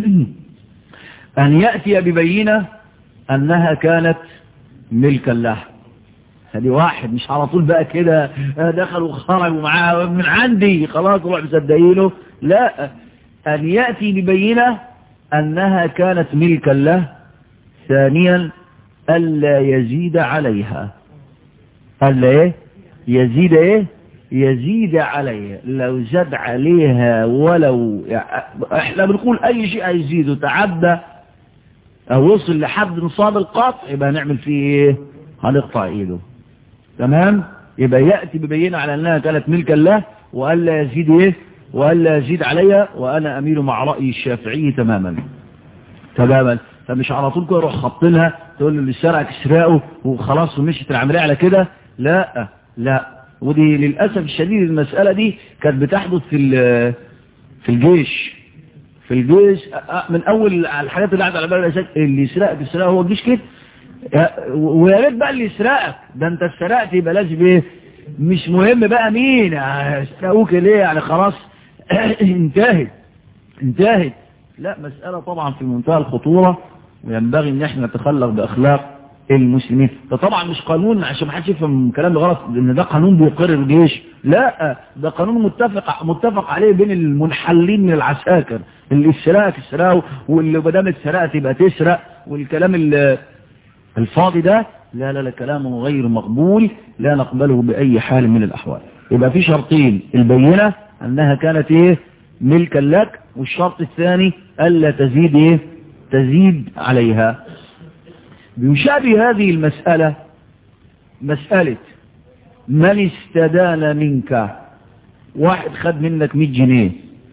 ان يأتي ببينة انها كانت ملكا له هذه واحد مش على طول بقى كده دخل وخرج ومعاه من عندي خلاص روح مصدقينه لا ان يأتي ببينة انها كانت ملكا له ثانيا الا يزيد عليها الا ايه يزيد ايه يزيد عليها لو زاد عليها ولو احنا بنقول اي شيء هيزيد وتعدى او وصل لحد نصاب القطع يبقى نعمل فيه ايه هنقطع ايده تمام يبقى يأتي ببينة على انها كانت ملكا له والا يزيد ايه والا يزيد عليها وانا اميل مع رأي الشافعي تماما تماما فمش على طول كده روح خبطلها تقول له اللي سرقك سرقه وخلاص ومشيت العملية على كده لا لا ودي للأسف الشديد المسألة دي كانت بتحدث في في الجيش في الجيش من أول الحاجات اللي قاعدة على بال اللي يسرقك السرقة هو الجيش كده ويا ريت بقى اللي يسرقك ده انت سرقت يبقى لازم ايه مش مهم بقى مين استقوك ليه يعني خلاص انتهت انتهت لا مسألة طبعا في منتهى الخطورة وينبغي ان احنا نتخلق باخلاق المسلمين ده طبعا مش قانون عشان ما حدش يفهم كلام غلط ان ده قانون بيقر الجيش لا ده قانون متفق متفق عليه بين المنحلين من العساكر اللي السرقه تسرقه واللي ما دام اتسرقت يبقى تسرق والكلام الفاضي ده لا لا لا كلام غير مقبول لا نقبله بأي حال من الأحوال يبقى في شرطين البينة أنها كانت إيه ملكا لك والشرط الثاني ألا تزيد إيه تزيد عليها بيشابه هذه المسألة مسألة من استدان منك واحد خد منك 100 جنيه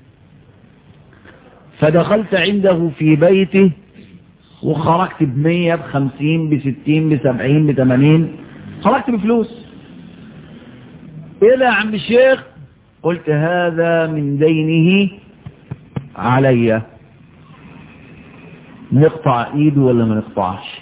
فدخلت عنده في بيته وخرجت بمية بخمسين بستين بسبعين بثمانين خرجت بفلوس ايه ده يا عم الشيخ قلت هذا من دينه علي نقطع ايده ولا ما نقطعش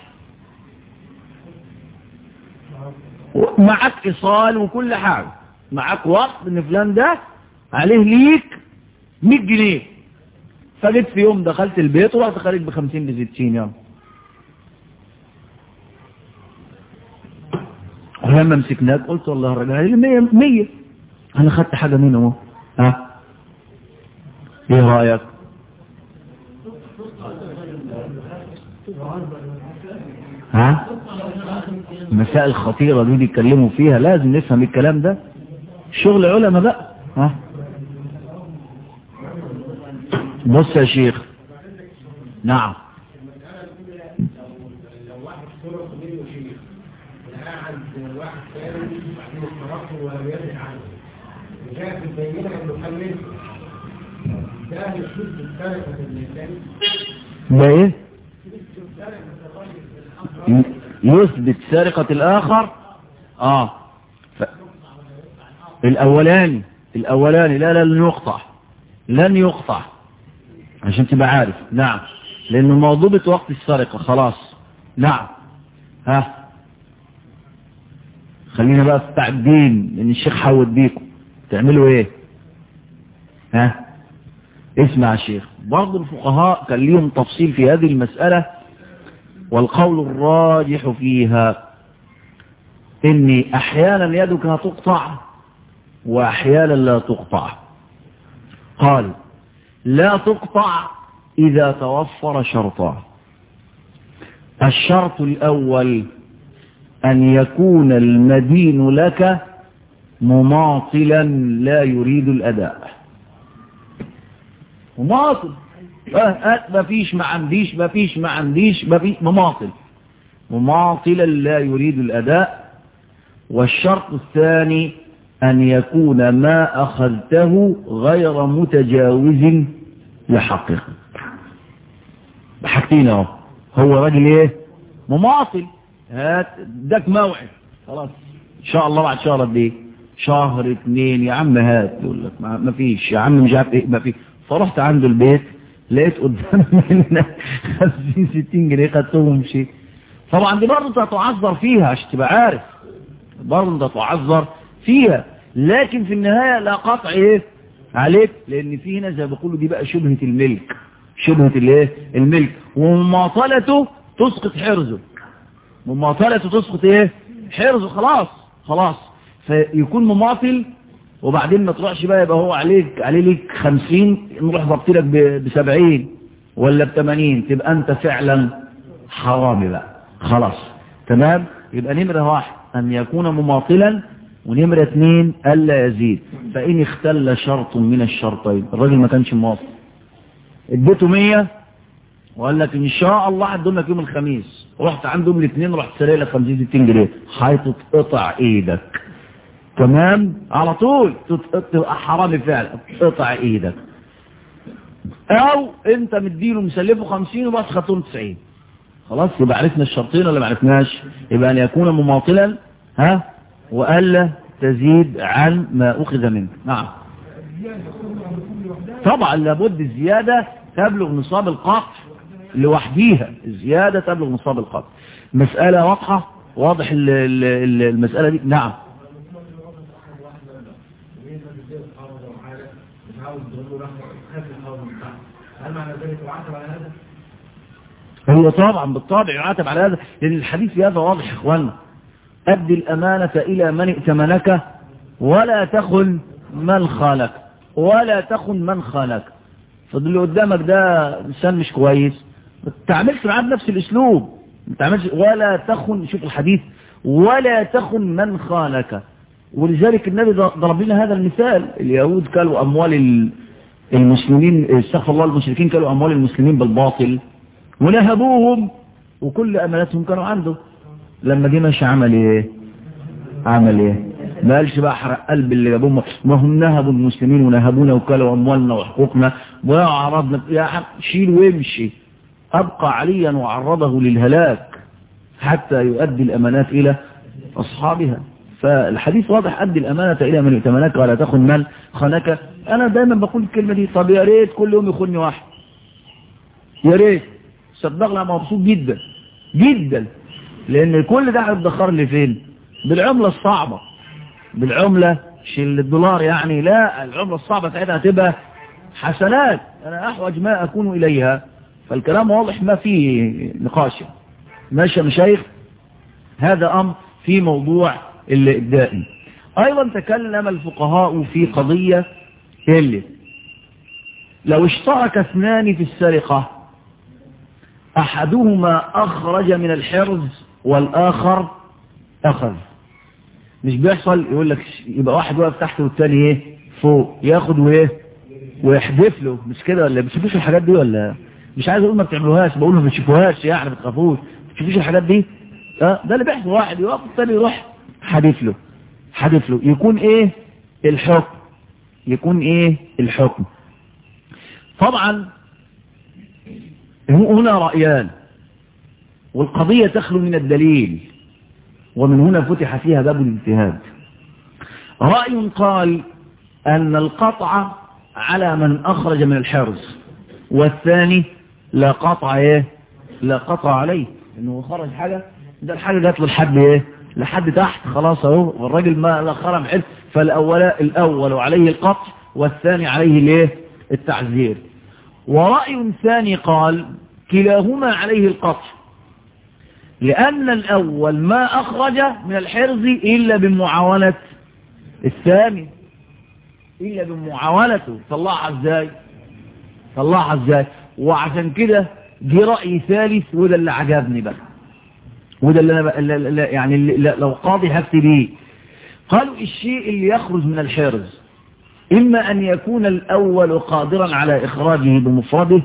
معك ايصال وكل حاجة معك وقت ان فلان ده عليه ليك 100 جنيه فجيت في يوم دخلت البيت ورحت خارج ب 50 ب 60 يوم ولما مسكناك قلت والله الراجل قال لي 100 100 انا خدت حاجه منه اهو ها ايه رايك ها المسائل الخطيرة دي بيتكلموا فيها لازم نفهم الكلام ده شغل علماء بقى ها بص يا شيخ نعم ده ايه يثبت سرقة الاخر اه ف... الاولاني الاولاني لا لا لن يقطع لن يقطع عشان تبقى عارف نعم لانه موضوبة وقت السرقة خلاص نعم ها خلينا بقى مستعدين لان الشيخ حود بيكم تعملوا ايه ها اسمع يا شيخ برضه الفقهاء كان ليهم تفصيل في هذه المسألة والقول الراجح فيها ان احيانا يدك تقطع واحيانا لا تقطع قال لا تقطع اذا توفر شرطان الشرط الاول ان يكون المدين لك مماطلا لا يريد الاداء مماطل اه ما فيش ما عنديش ما فيش ما عنديش ما فيش مماطل مماطلا لا يريد الأداء والشرط الثاني أن يكون ما أخذته غير متجاوز لحقه بحاجتين اهو هو راجل ايه مماطل هات اداك موعد خلاص ان شاء الله بعد شهر قد ايه شهر اتنين يا عم هات يقول لك ما فيش يا عم مش عارف ايه ما فيش فرحت عنده البيت لقيت قدام مننا 50 60 جنيه خدتهم ومشيت طبعا دي برضه انت هتعذر فيها عشان تبقى عارف برضه انت هتعذر فيها لكن في النهاية لا قطع ايه عليك لان في هنا زي ما بيقولوا دي بقى شبهة الملك شبهة الايه الملك ومماطلته تسقط حرزه مماطلته تسقط ايه حرزه خلاص خلاص فيكون مماطل وبعدين ما تروحش بقى يبقى هو عليك عليه ليك 50 نروح ضبط لك ب 70 ولا ب 80 تبقى انت فعلا حرامي بقى خلاص تمام يبقى نمرة واحد ان يكون مماطلا ونمرة اثنين الا يزيد فان اختل شرط من الشرطين الراجل ما كانش مواطن اديته 100 وقال لك ان شاء الله هدوم لك يوم الخميس رحت عندهم الاثنين رحت سارق لك 50 60 جنيه هتتقطع ايدك تمام على طول تبقى حرامي فعلا تقطع ايدك او انت مديله مسلفه 50 وبس خدتهم 90 خلاص يبقى عرفنا الشرطين ولا ما عرفناش يبقى ان يكون مماطلا ها والا تزيد عن ما اخذ منه نعم طبعا لابد الزيادة تبلغ نصاب القطع لوحديها الزيادة تبلغ نصاب القطع مسألة واضحة واضح ال- ال- ال- المسألة دي نعم هل معنى ذلك يعاتب على هذا؟ هو طبعا بالطبع يعاتب على هذا لأن الحديث في هذا واضح يا إخوانا أدي الأمانة إلى من ائتمنك ولا تخن من خانك ولا تخن من خانك فاللي قدامك ده إنسان مش كويس ما تعملش معاه بنفس الأسلوب ما تعملش ولا تخن شوف الحديث ولا تخن من خانك ولذلك النبي ضرب لنا هذا المثال اليهود كانوا أموال ال- المسلمين استغفر الله المشركين كانوا أموال المسلمين بالباطل ونهبوهم وكل أماناتهم كانوا عنده لما جه ماشي عمل ايه عمل ايه ما قالش بقى حرق قلب اللي جابوهم ما هم نهبوا المسلمين ونهبونا وكلوا اموالنا وحقوقنا وعرضنا يا عم شيل وامشي ابقى عليا وعرضه للهلاك حتى يؤدي الامانات الى اصحابها فالحديث واضح ادي الامانه الى من ائتمنك ولا تخن من خانك انا دايما بقول الكلمه دي طب يا ريت كل يوم يخوني واحد يا ريت صدقني انا مبسوط جدا جدا لان كل ده هيتدخر لي فين بالعملة الصعبة بالعملة مش الدولار يعني لا العملة الصعبة ساعتها هتبقى حسنات انا احوج ما اكون اليها فالكلام واضح ما فيه نقاش ماشي يا مشايخ هذا امر في موضوع الدائم ايضا تكلم الفقهاء في قضية اللي لو اشترك اثنان في السرقة احدهما اخرج من الحرز والآخر أخذ مش بيحصل يقول لك يبقى واحد واقف تحت والتاني ايه فوق ياخد وايه ويحدف له مش كده ولا بتشوفوش الحاجات دي ولا مش عايز اقول ما بتعملوهاش بقول ما بتشوفوهاش يعني ما بتخافوش ما بتشوفوش الحاجات دي اه ده اللي بيحصل واحد يقف التاني يروح حادف له حادف له يكون ايه الحكم يكون ايه الحكم طبعا هنا رأيان والقضية تخلو من الدليل ومن هنا فتح فيها باب الاجتهاد رأي قال أن القطع على من أخرج من الحرز والثاني لا قطع إيه لا قطع عليه إنه خرج حاجة ده الحاجة جات له لحد إيه لحد تحت خلاص أهو والراجل ما لا خرم حرز فالأول الأول عليه القطع والثاني عليه الإيه التعزير ورأي ثاني قال كلاهما عليه القطع لأن الأول ما أخرج من الحرز إلا بمعاونة الثاني إلا بمعاونته طلعها إزاي طلعها إزاي وعشان كده دي رأي ثالث وده اللي عجبني بقى وده اللي أنا بقى اللي اللي يعني اللي لو قاضي هفتي بيه قالوا الشيء اللي يخرج من الحرز إما أن يكون الأول قادرا على إخراجه بمفرده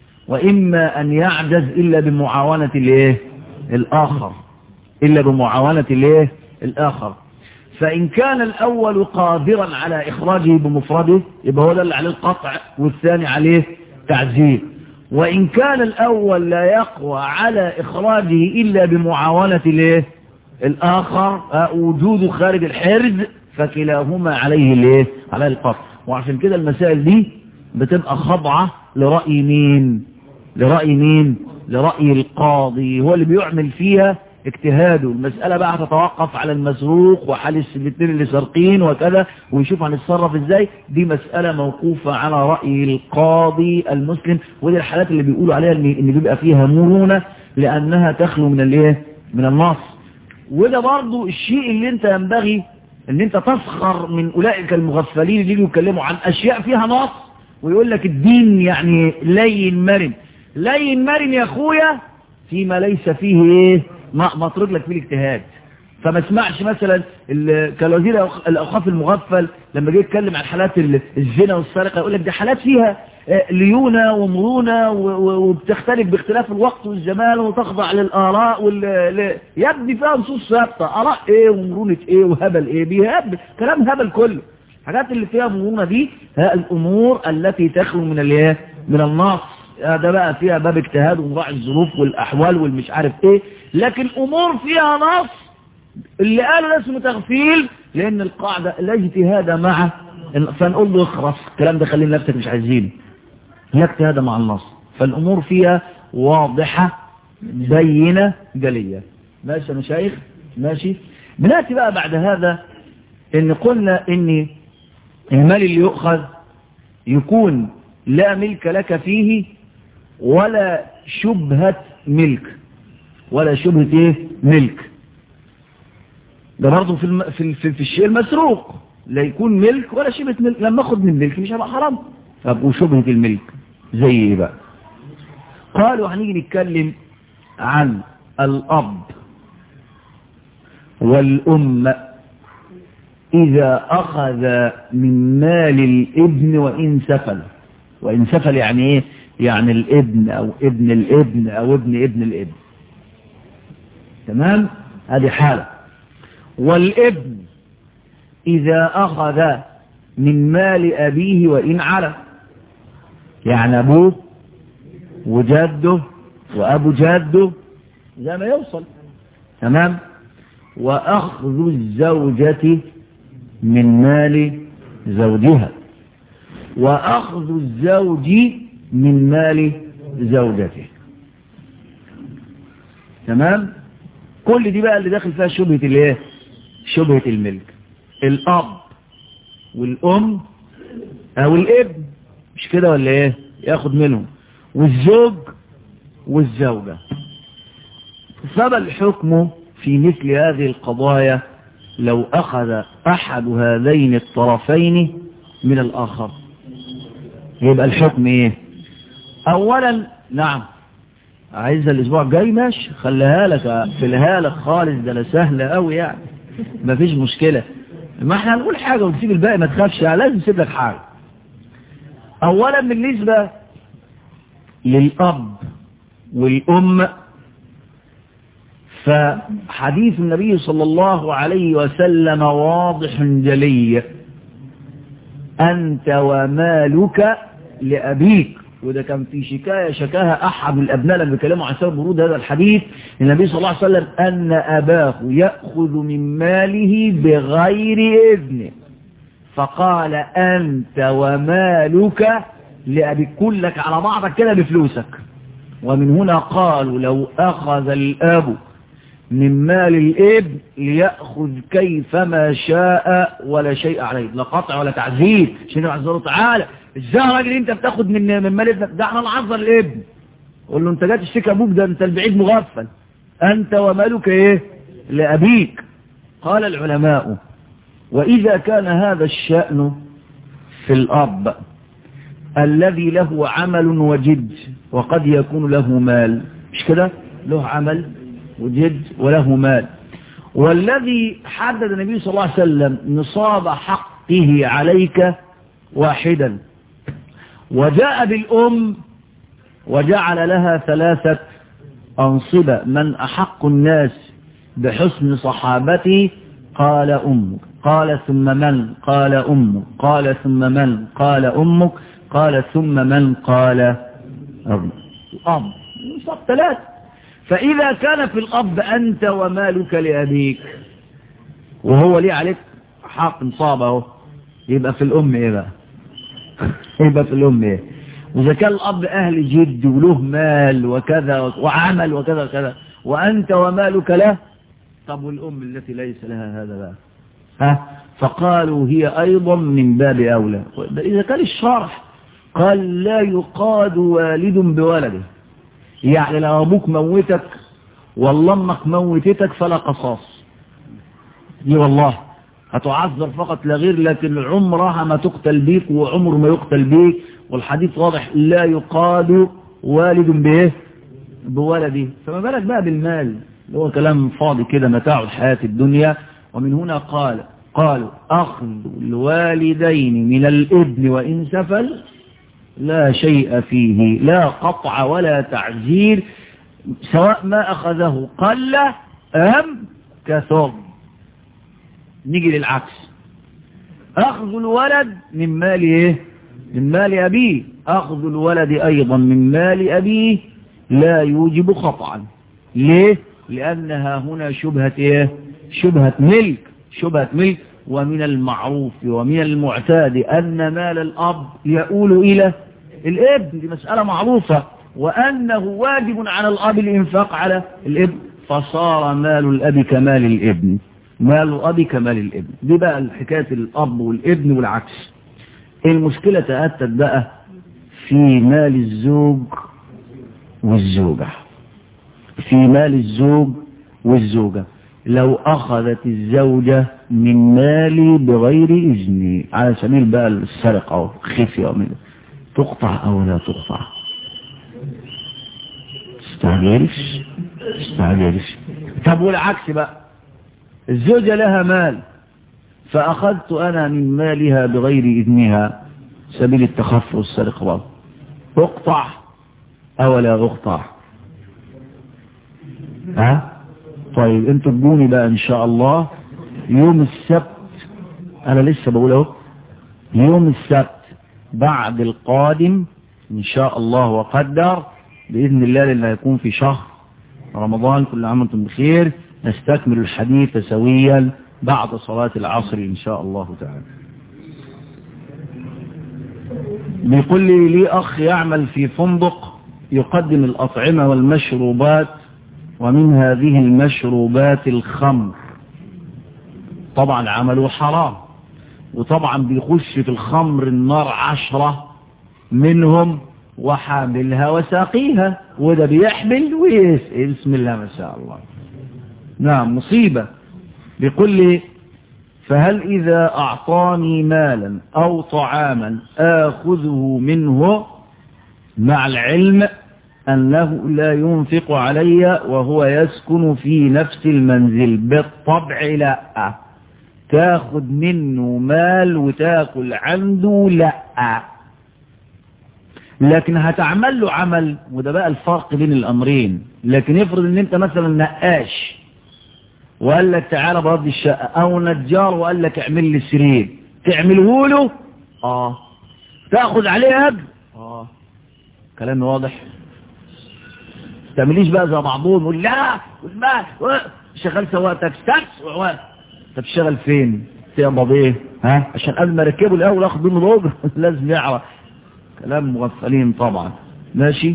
وإما أن يعجز إلا بمعاونة الإيه الآخر إلا بمعاونة الإيه الآخر فإن كان الأول قادرا على إخراجه بمفرده يبقى هو ده اللي عليه القطع والثاني عليه تعزير وإن كان الأول لا يقوى على إخراجه إلا بمعاونة الإيه الآخر وجوده خارج الحرز فكلاهما عليه الإيه عليه القطع وعشان كده المسائل دي بتبقى خضعة لرأي مين لرأي مين لرأي القاضي هو اللي بيعمل فيها اجتهاده المسألة بقى هتتوقف على المسروق وحال الاثنين اللي سارقين وكذا ويشوف هنتصرف ازاي دي مسألة موقوفة على رأي القاضي المسلم ودي الحالات اللي بيقولوا عليها ان إن بيبقى فيها مرونة لأنها تخلو من الايه من النص وده برضو الشيء اللي انت ينبغي ان انت تسخر من اولئك المغفلين اللي يجوا يتكلموا عن اشياء فيها نص ويقول لك الدين يعني لين مرن لين مرن يا اخويا فيما ليس فيه ايه ما مترك لك فيه الاجتهاد فما اسمعش مثلا كان وزير الاوقاف المغفل لما جه يتكلم عن حالات الزنا والسرقه يقول لك دي حالات فيها ليونه ومرونه وبتختلف باختلاف الوقت والزمان وتخضع للاراء وال يا ابني فيها نصوص ثابته اراء ايه ومرونه ايه وهبل ايه بيهبل كلام هبل كله الحاجات اللي فيها مرونه دي هي الامور التي تخلو من الايه من النص ده بقى فيها باب اجتهاد ومراعي الظروف والاحوال والمش عارف ايه لكن امور فيها نص اللي قالوا ده اسمه تغفيل لان القاعدة لا اجتهاد مع فنقول له اخرس الكلام ده خليه نفسك مش عايزينه لا اجتهاد مع النص فالامور فيها واضحة بينة جلية ماشي يا مشايخ ماشي بناتي بقى بعد هذا ان قلنا ان المال اللي يؤخذ يكون لا ملك لك فيه ولا شبهة ملك ولا شبهة ايه ملك ده برضه في, الم... في, ال... في, في الشيء المسروق لا يكون ملك ولا شبهة ملك لما اخد من ملك مش هيبقى حرام طب وشبهة الملك زي ايه بقى قالوا هنيجي نتكلم عن الأب والأم إذا أخذ من مال الابن وإن سفل وإن سفل يعني إيه يعني الابن أو ابن الابن أو ابن ابن الابن تمام هذه حالة والابن إذا أخذ من مال أبيه وإن على يعني أبوه وجده وأبو جده زي ما يوصل تمام وأخذ الزوجة من مال زوجها وأخذ الزوج من مال زوجته تمام كل دي بقى اللي داخل فيها شبهة الايه شبهة الملك الأب والأم أو الابن مش كده ولا ايه ياخد منهم والزوج والزوجة فما الحكم في مثل هذه القضايا لو أخذ أحد هذين الطرفين من الآخر يبقى الحكم إيه أولا نعم عايز الأسبوع الجاي ماشي خليها لك في الهالك خالص ده لا سهلة قوي يعني مفيش مشكلة ما احنا هنقول حاجة ونسيب الباقي ما تخافش لازم نسيب لك حاجة أولا بالنسبة للأب والأم فحديث النبي صلى الله عليه وسلم واضح جلي أنت ومالك لأبيك وده كان في شكاية شكاها أحد الأبناء لما بيكلموا عن سبب ورود هذا الحديث النبي صلى الله عليه وسلم أن أباه يأخذ من ماله بغير إذنه فقال أنت ومالك لأبيك كلك على بعضك كده بفلوسك ومن هنا قالوا لو أخذ الأب من مال الابن ليأخذ كيفما شاء ولا شيء عليه لا قطع ولا تعزير عشان عز الله تعالى ازاي يا راجل انت بتاخد من من مال ابنك ده احنا نعذر الابن قول له انت جاي تشتكي ابوك ده انت البعيد مغفل انت ومالك ايه لابيك قال العلماء واذا كان هذا الشأن في الاب الذي له عمل وجد وقد يكون له مال مش كده له عمل وجد وله مال والذي حدد النبي صلى الله عليه وسلم نصاب حقه عليك واحدا وجاء بالأم وجعل لها ثلاثة أنصبة من أحق الناس بحسن صحابتي قال أمك قال ثم من قال أمك قال ثم من قال أمك قال ثم من قال أب أب نصاب ثلاثة فإذا كان في الأب أنت ومالك لأبيك وهو ليه عليك حق نصابه يبقى في الأم إيه بقى يبقى في الأم إيه وإذا كان الأب أهل جد وله مال وكذا وعمل وكذا وكذا وأنت ومالك له طب والأم التي ليس لها هذا بقى ها فقالوا هي أيضا من باب أولى إذا كان الشرح قال لا يقاد والد بولده يعني لو أبوك موتك والله أمك موتتك فلا قصاص دي والله هتعذر فقط لا غير لكن عمرها ما تقتل بيك وعمر ما يقتل بيك والحديث واضح لا يقاد والد بايه بولده فما بالك بقى بالمال اللي هو كلام فاضي كده متاع الحياة الدنيا ومن هنا قال قالوا أخذ الوالدين من الابن وإن سفل لا شيء فيه لا قطع ولا تعزير سواء ما أخذه قل أم كثر نيجي للعكس أخذ الولد من مال إيه من مال أبيه أخذ الولد أيضا من مال أبيه لا يوجب خطأ ليه لأنها هنا شبهة إيه شبهة ملك شبهة ملك ومن المعروف ومن المعتاد أن مال الأب يؤول إلى الابن دي مسألة معروفة وأنه واجب على الأب الإنفاق على الابن فصار مال الأب كمال الابن مال الأب كمال الابن دي بقى حكاية الأب والابن والعكس المشكلة تأتت بقى في مال الزوج والزوجة في مال الزوج والزوجة لو أخذت الزوجة من مالي بغير إذني على سبيل بقى السرقة أو خفية أو من تقطع أو لا تقطع استعجلش استعجلش طب والعكس بقى الزوجة لها مال فأخذت أنا من مالها بغير إذنها سبيل التخفي والسرقة برضه تقطع أو لا أقطع ها طيب انتوا تجوني بقى ان شاء الله يوم السبت انا لسه بقول اهو يوم السبت بعد القادم ان شاء الله وقدر باذن الله لان هيكون في شهر رمضان كل عام وانتم بخير نستكمل الحديث سويا بعد صلاة العصر ان شاء الله تعالى بيقول لي لي اخ يعمل في فندق يقدم الاطعمة والمشروبات ومن هذه المشروبات الخمر طبعا عمله حرام وطبعا بيخش في الخمر النار عشرة منهم وحاملها وساقيها وده بيحمل ويسقي بسم الله ما شاء الله نعم مصيبة بيقول لي فهل إذا أعطاني مالا أو طعاما آخذه منه مع العلم أنه لا ينفق علي وهو يسكن في نفس المنزل بالطبع لا تاخد منه مال وتاكل عنده لا لكن هتعمل له عمل وده بقى الفرق بين الأمرين لكن افرض ان انت مثلا نقاش وقال لك تعالى برد الشقة او نجار وقال لك اعمل لي سرير تعمله له اه تاخد عليه اجر اه كلام واضح تعمليش بقى زي بعضهم يقول لا ما شغال سواق تاكس تاكس طب شغال فين تقبض ايه ها عشان قبل ما اركبه الاول اخد منه الاجر لازم يعرف كلام مغفلين طبعا ماشي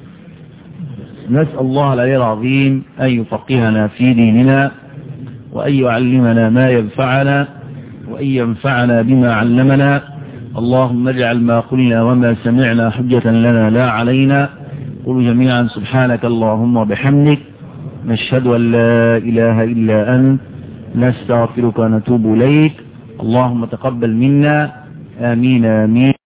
نسأل الله العلي العظيم أن يفقهنا في ديننا وأن يعلمنا ما ينفعنا وأن ينفعنا بما علمنا اللهم اجعل ما قلنا وما سمعنا حجة لنا لا علينا قل جميعا سبحانك اللهم وبحمدك نشهد أن لا إله إلا أنت نستغفرك ونتوب إليك اللهم تقبل منا آمين آمين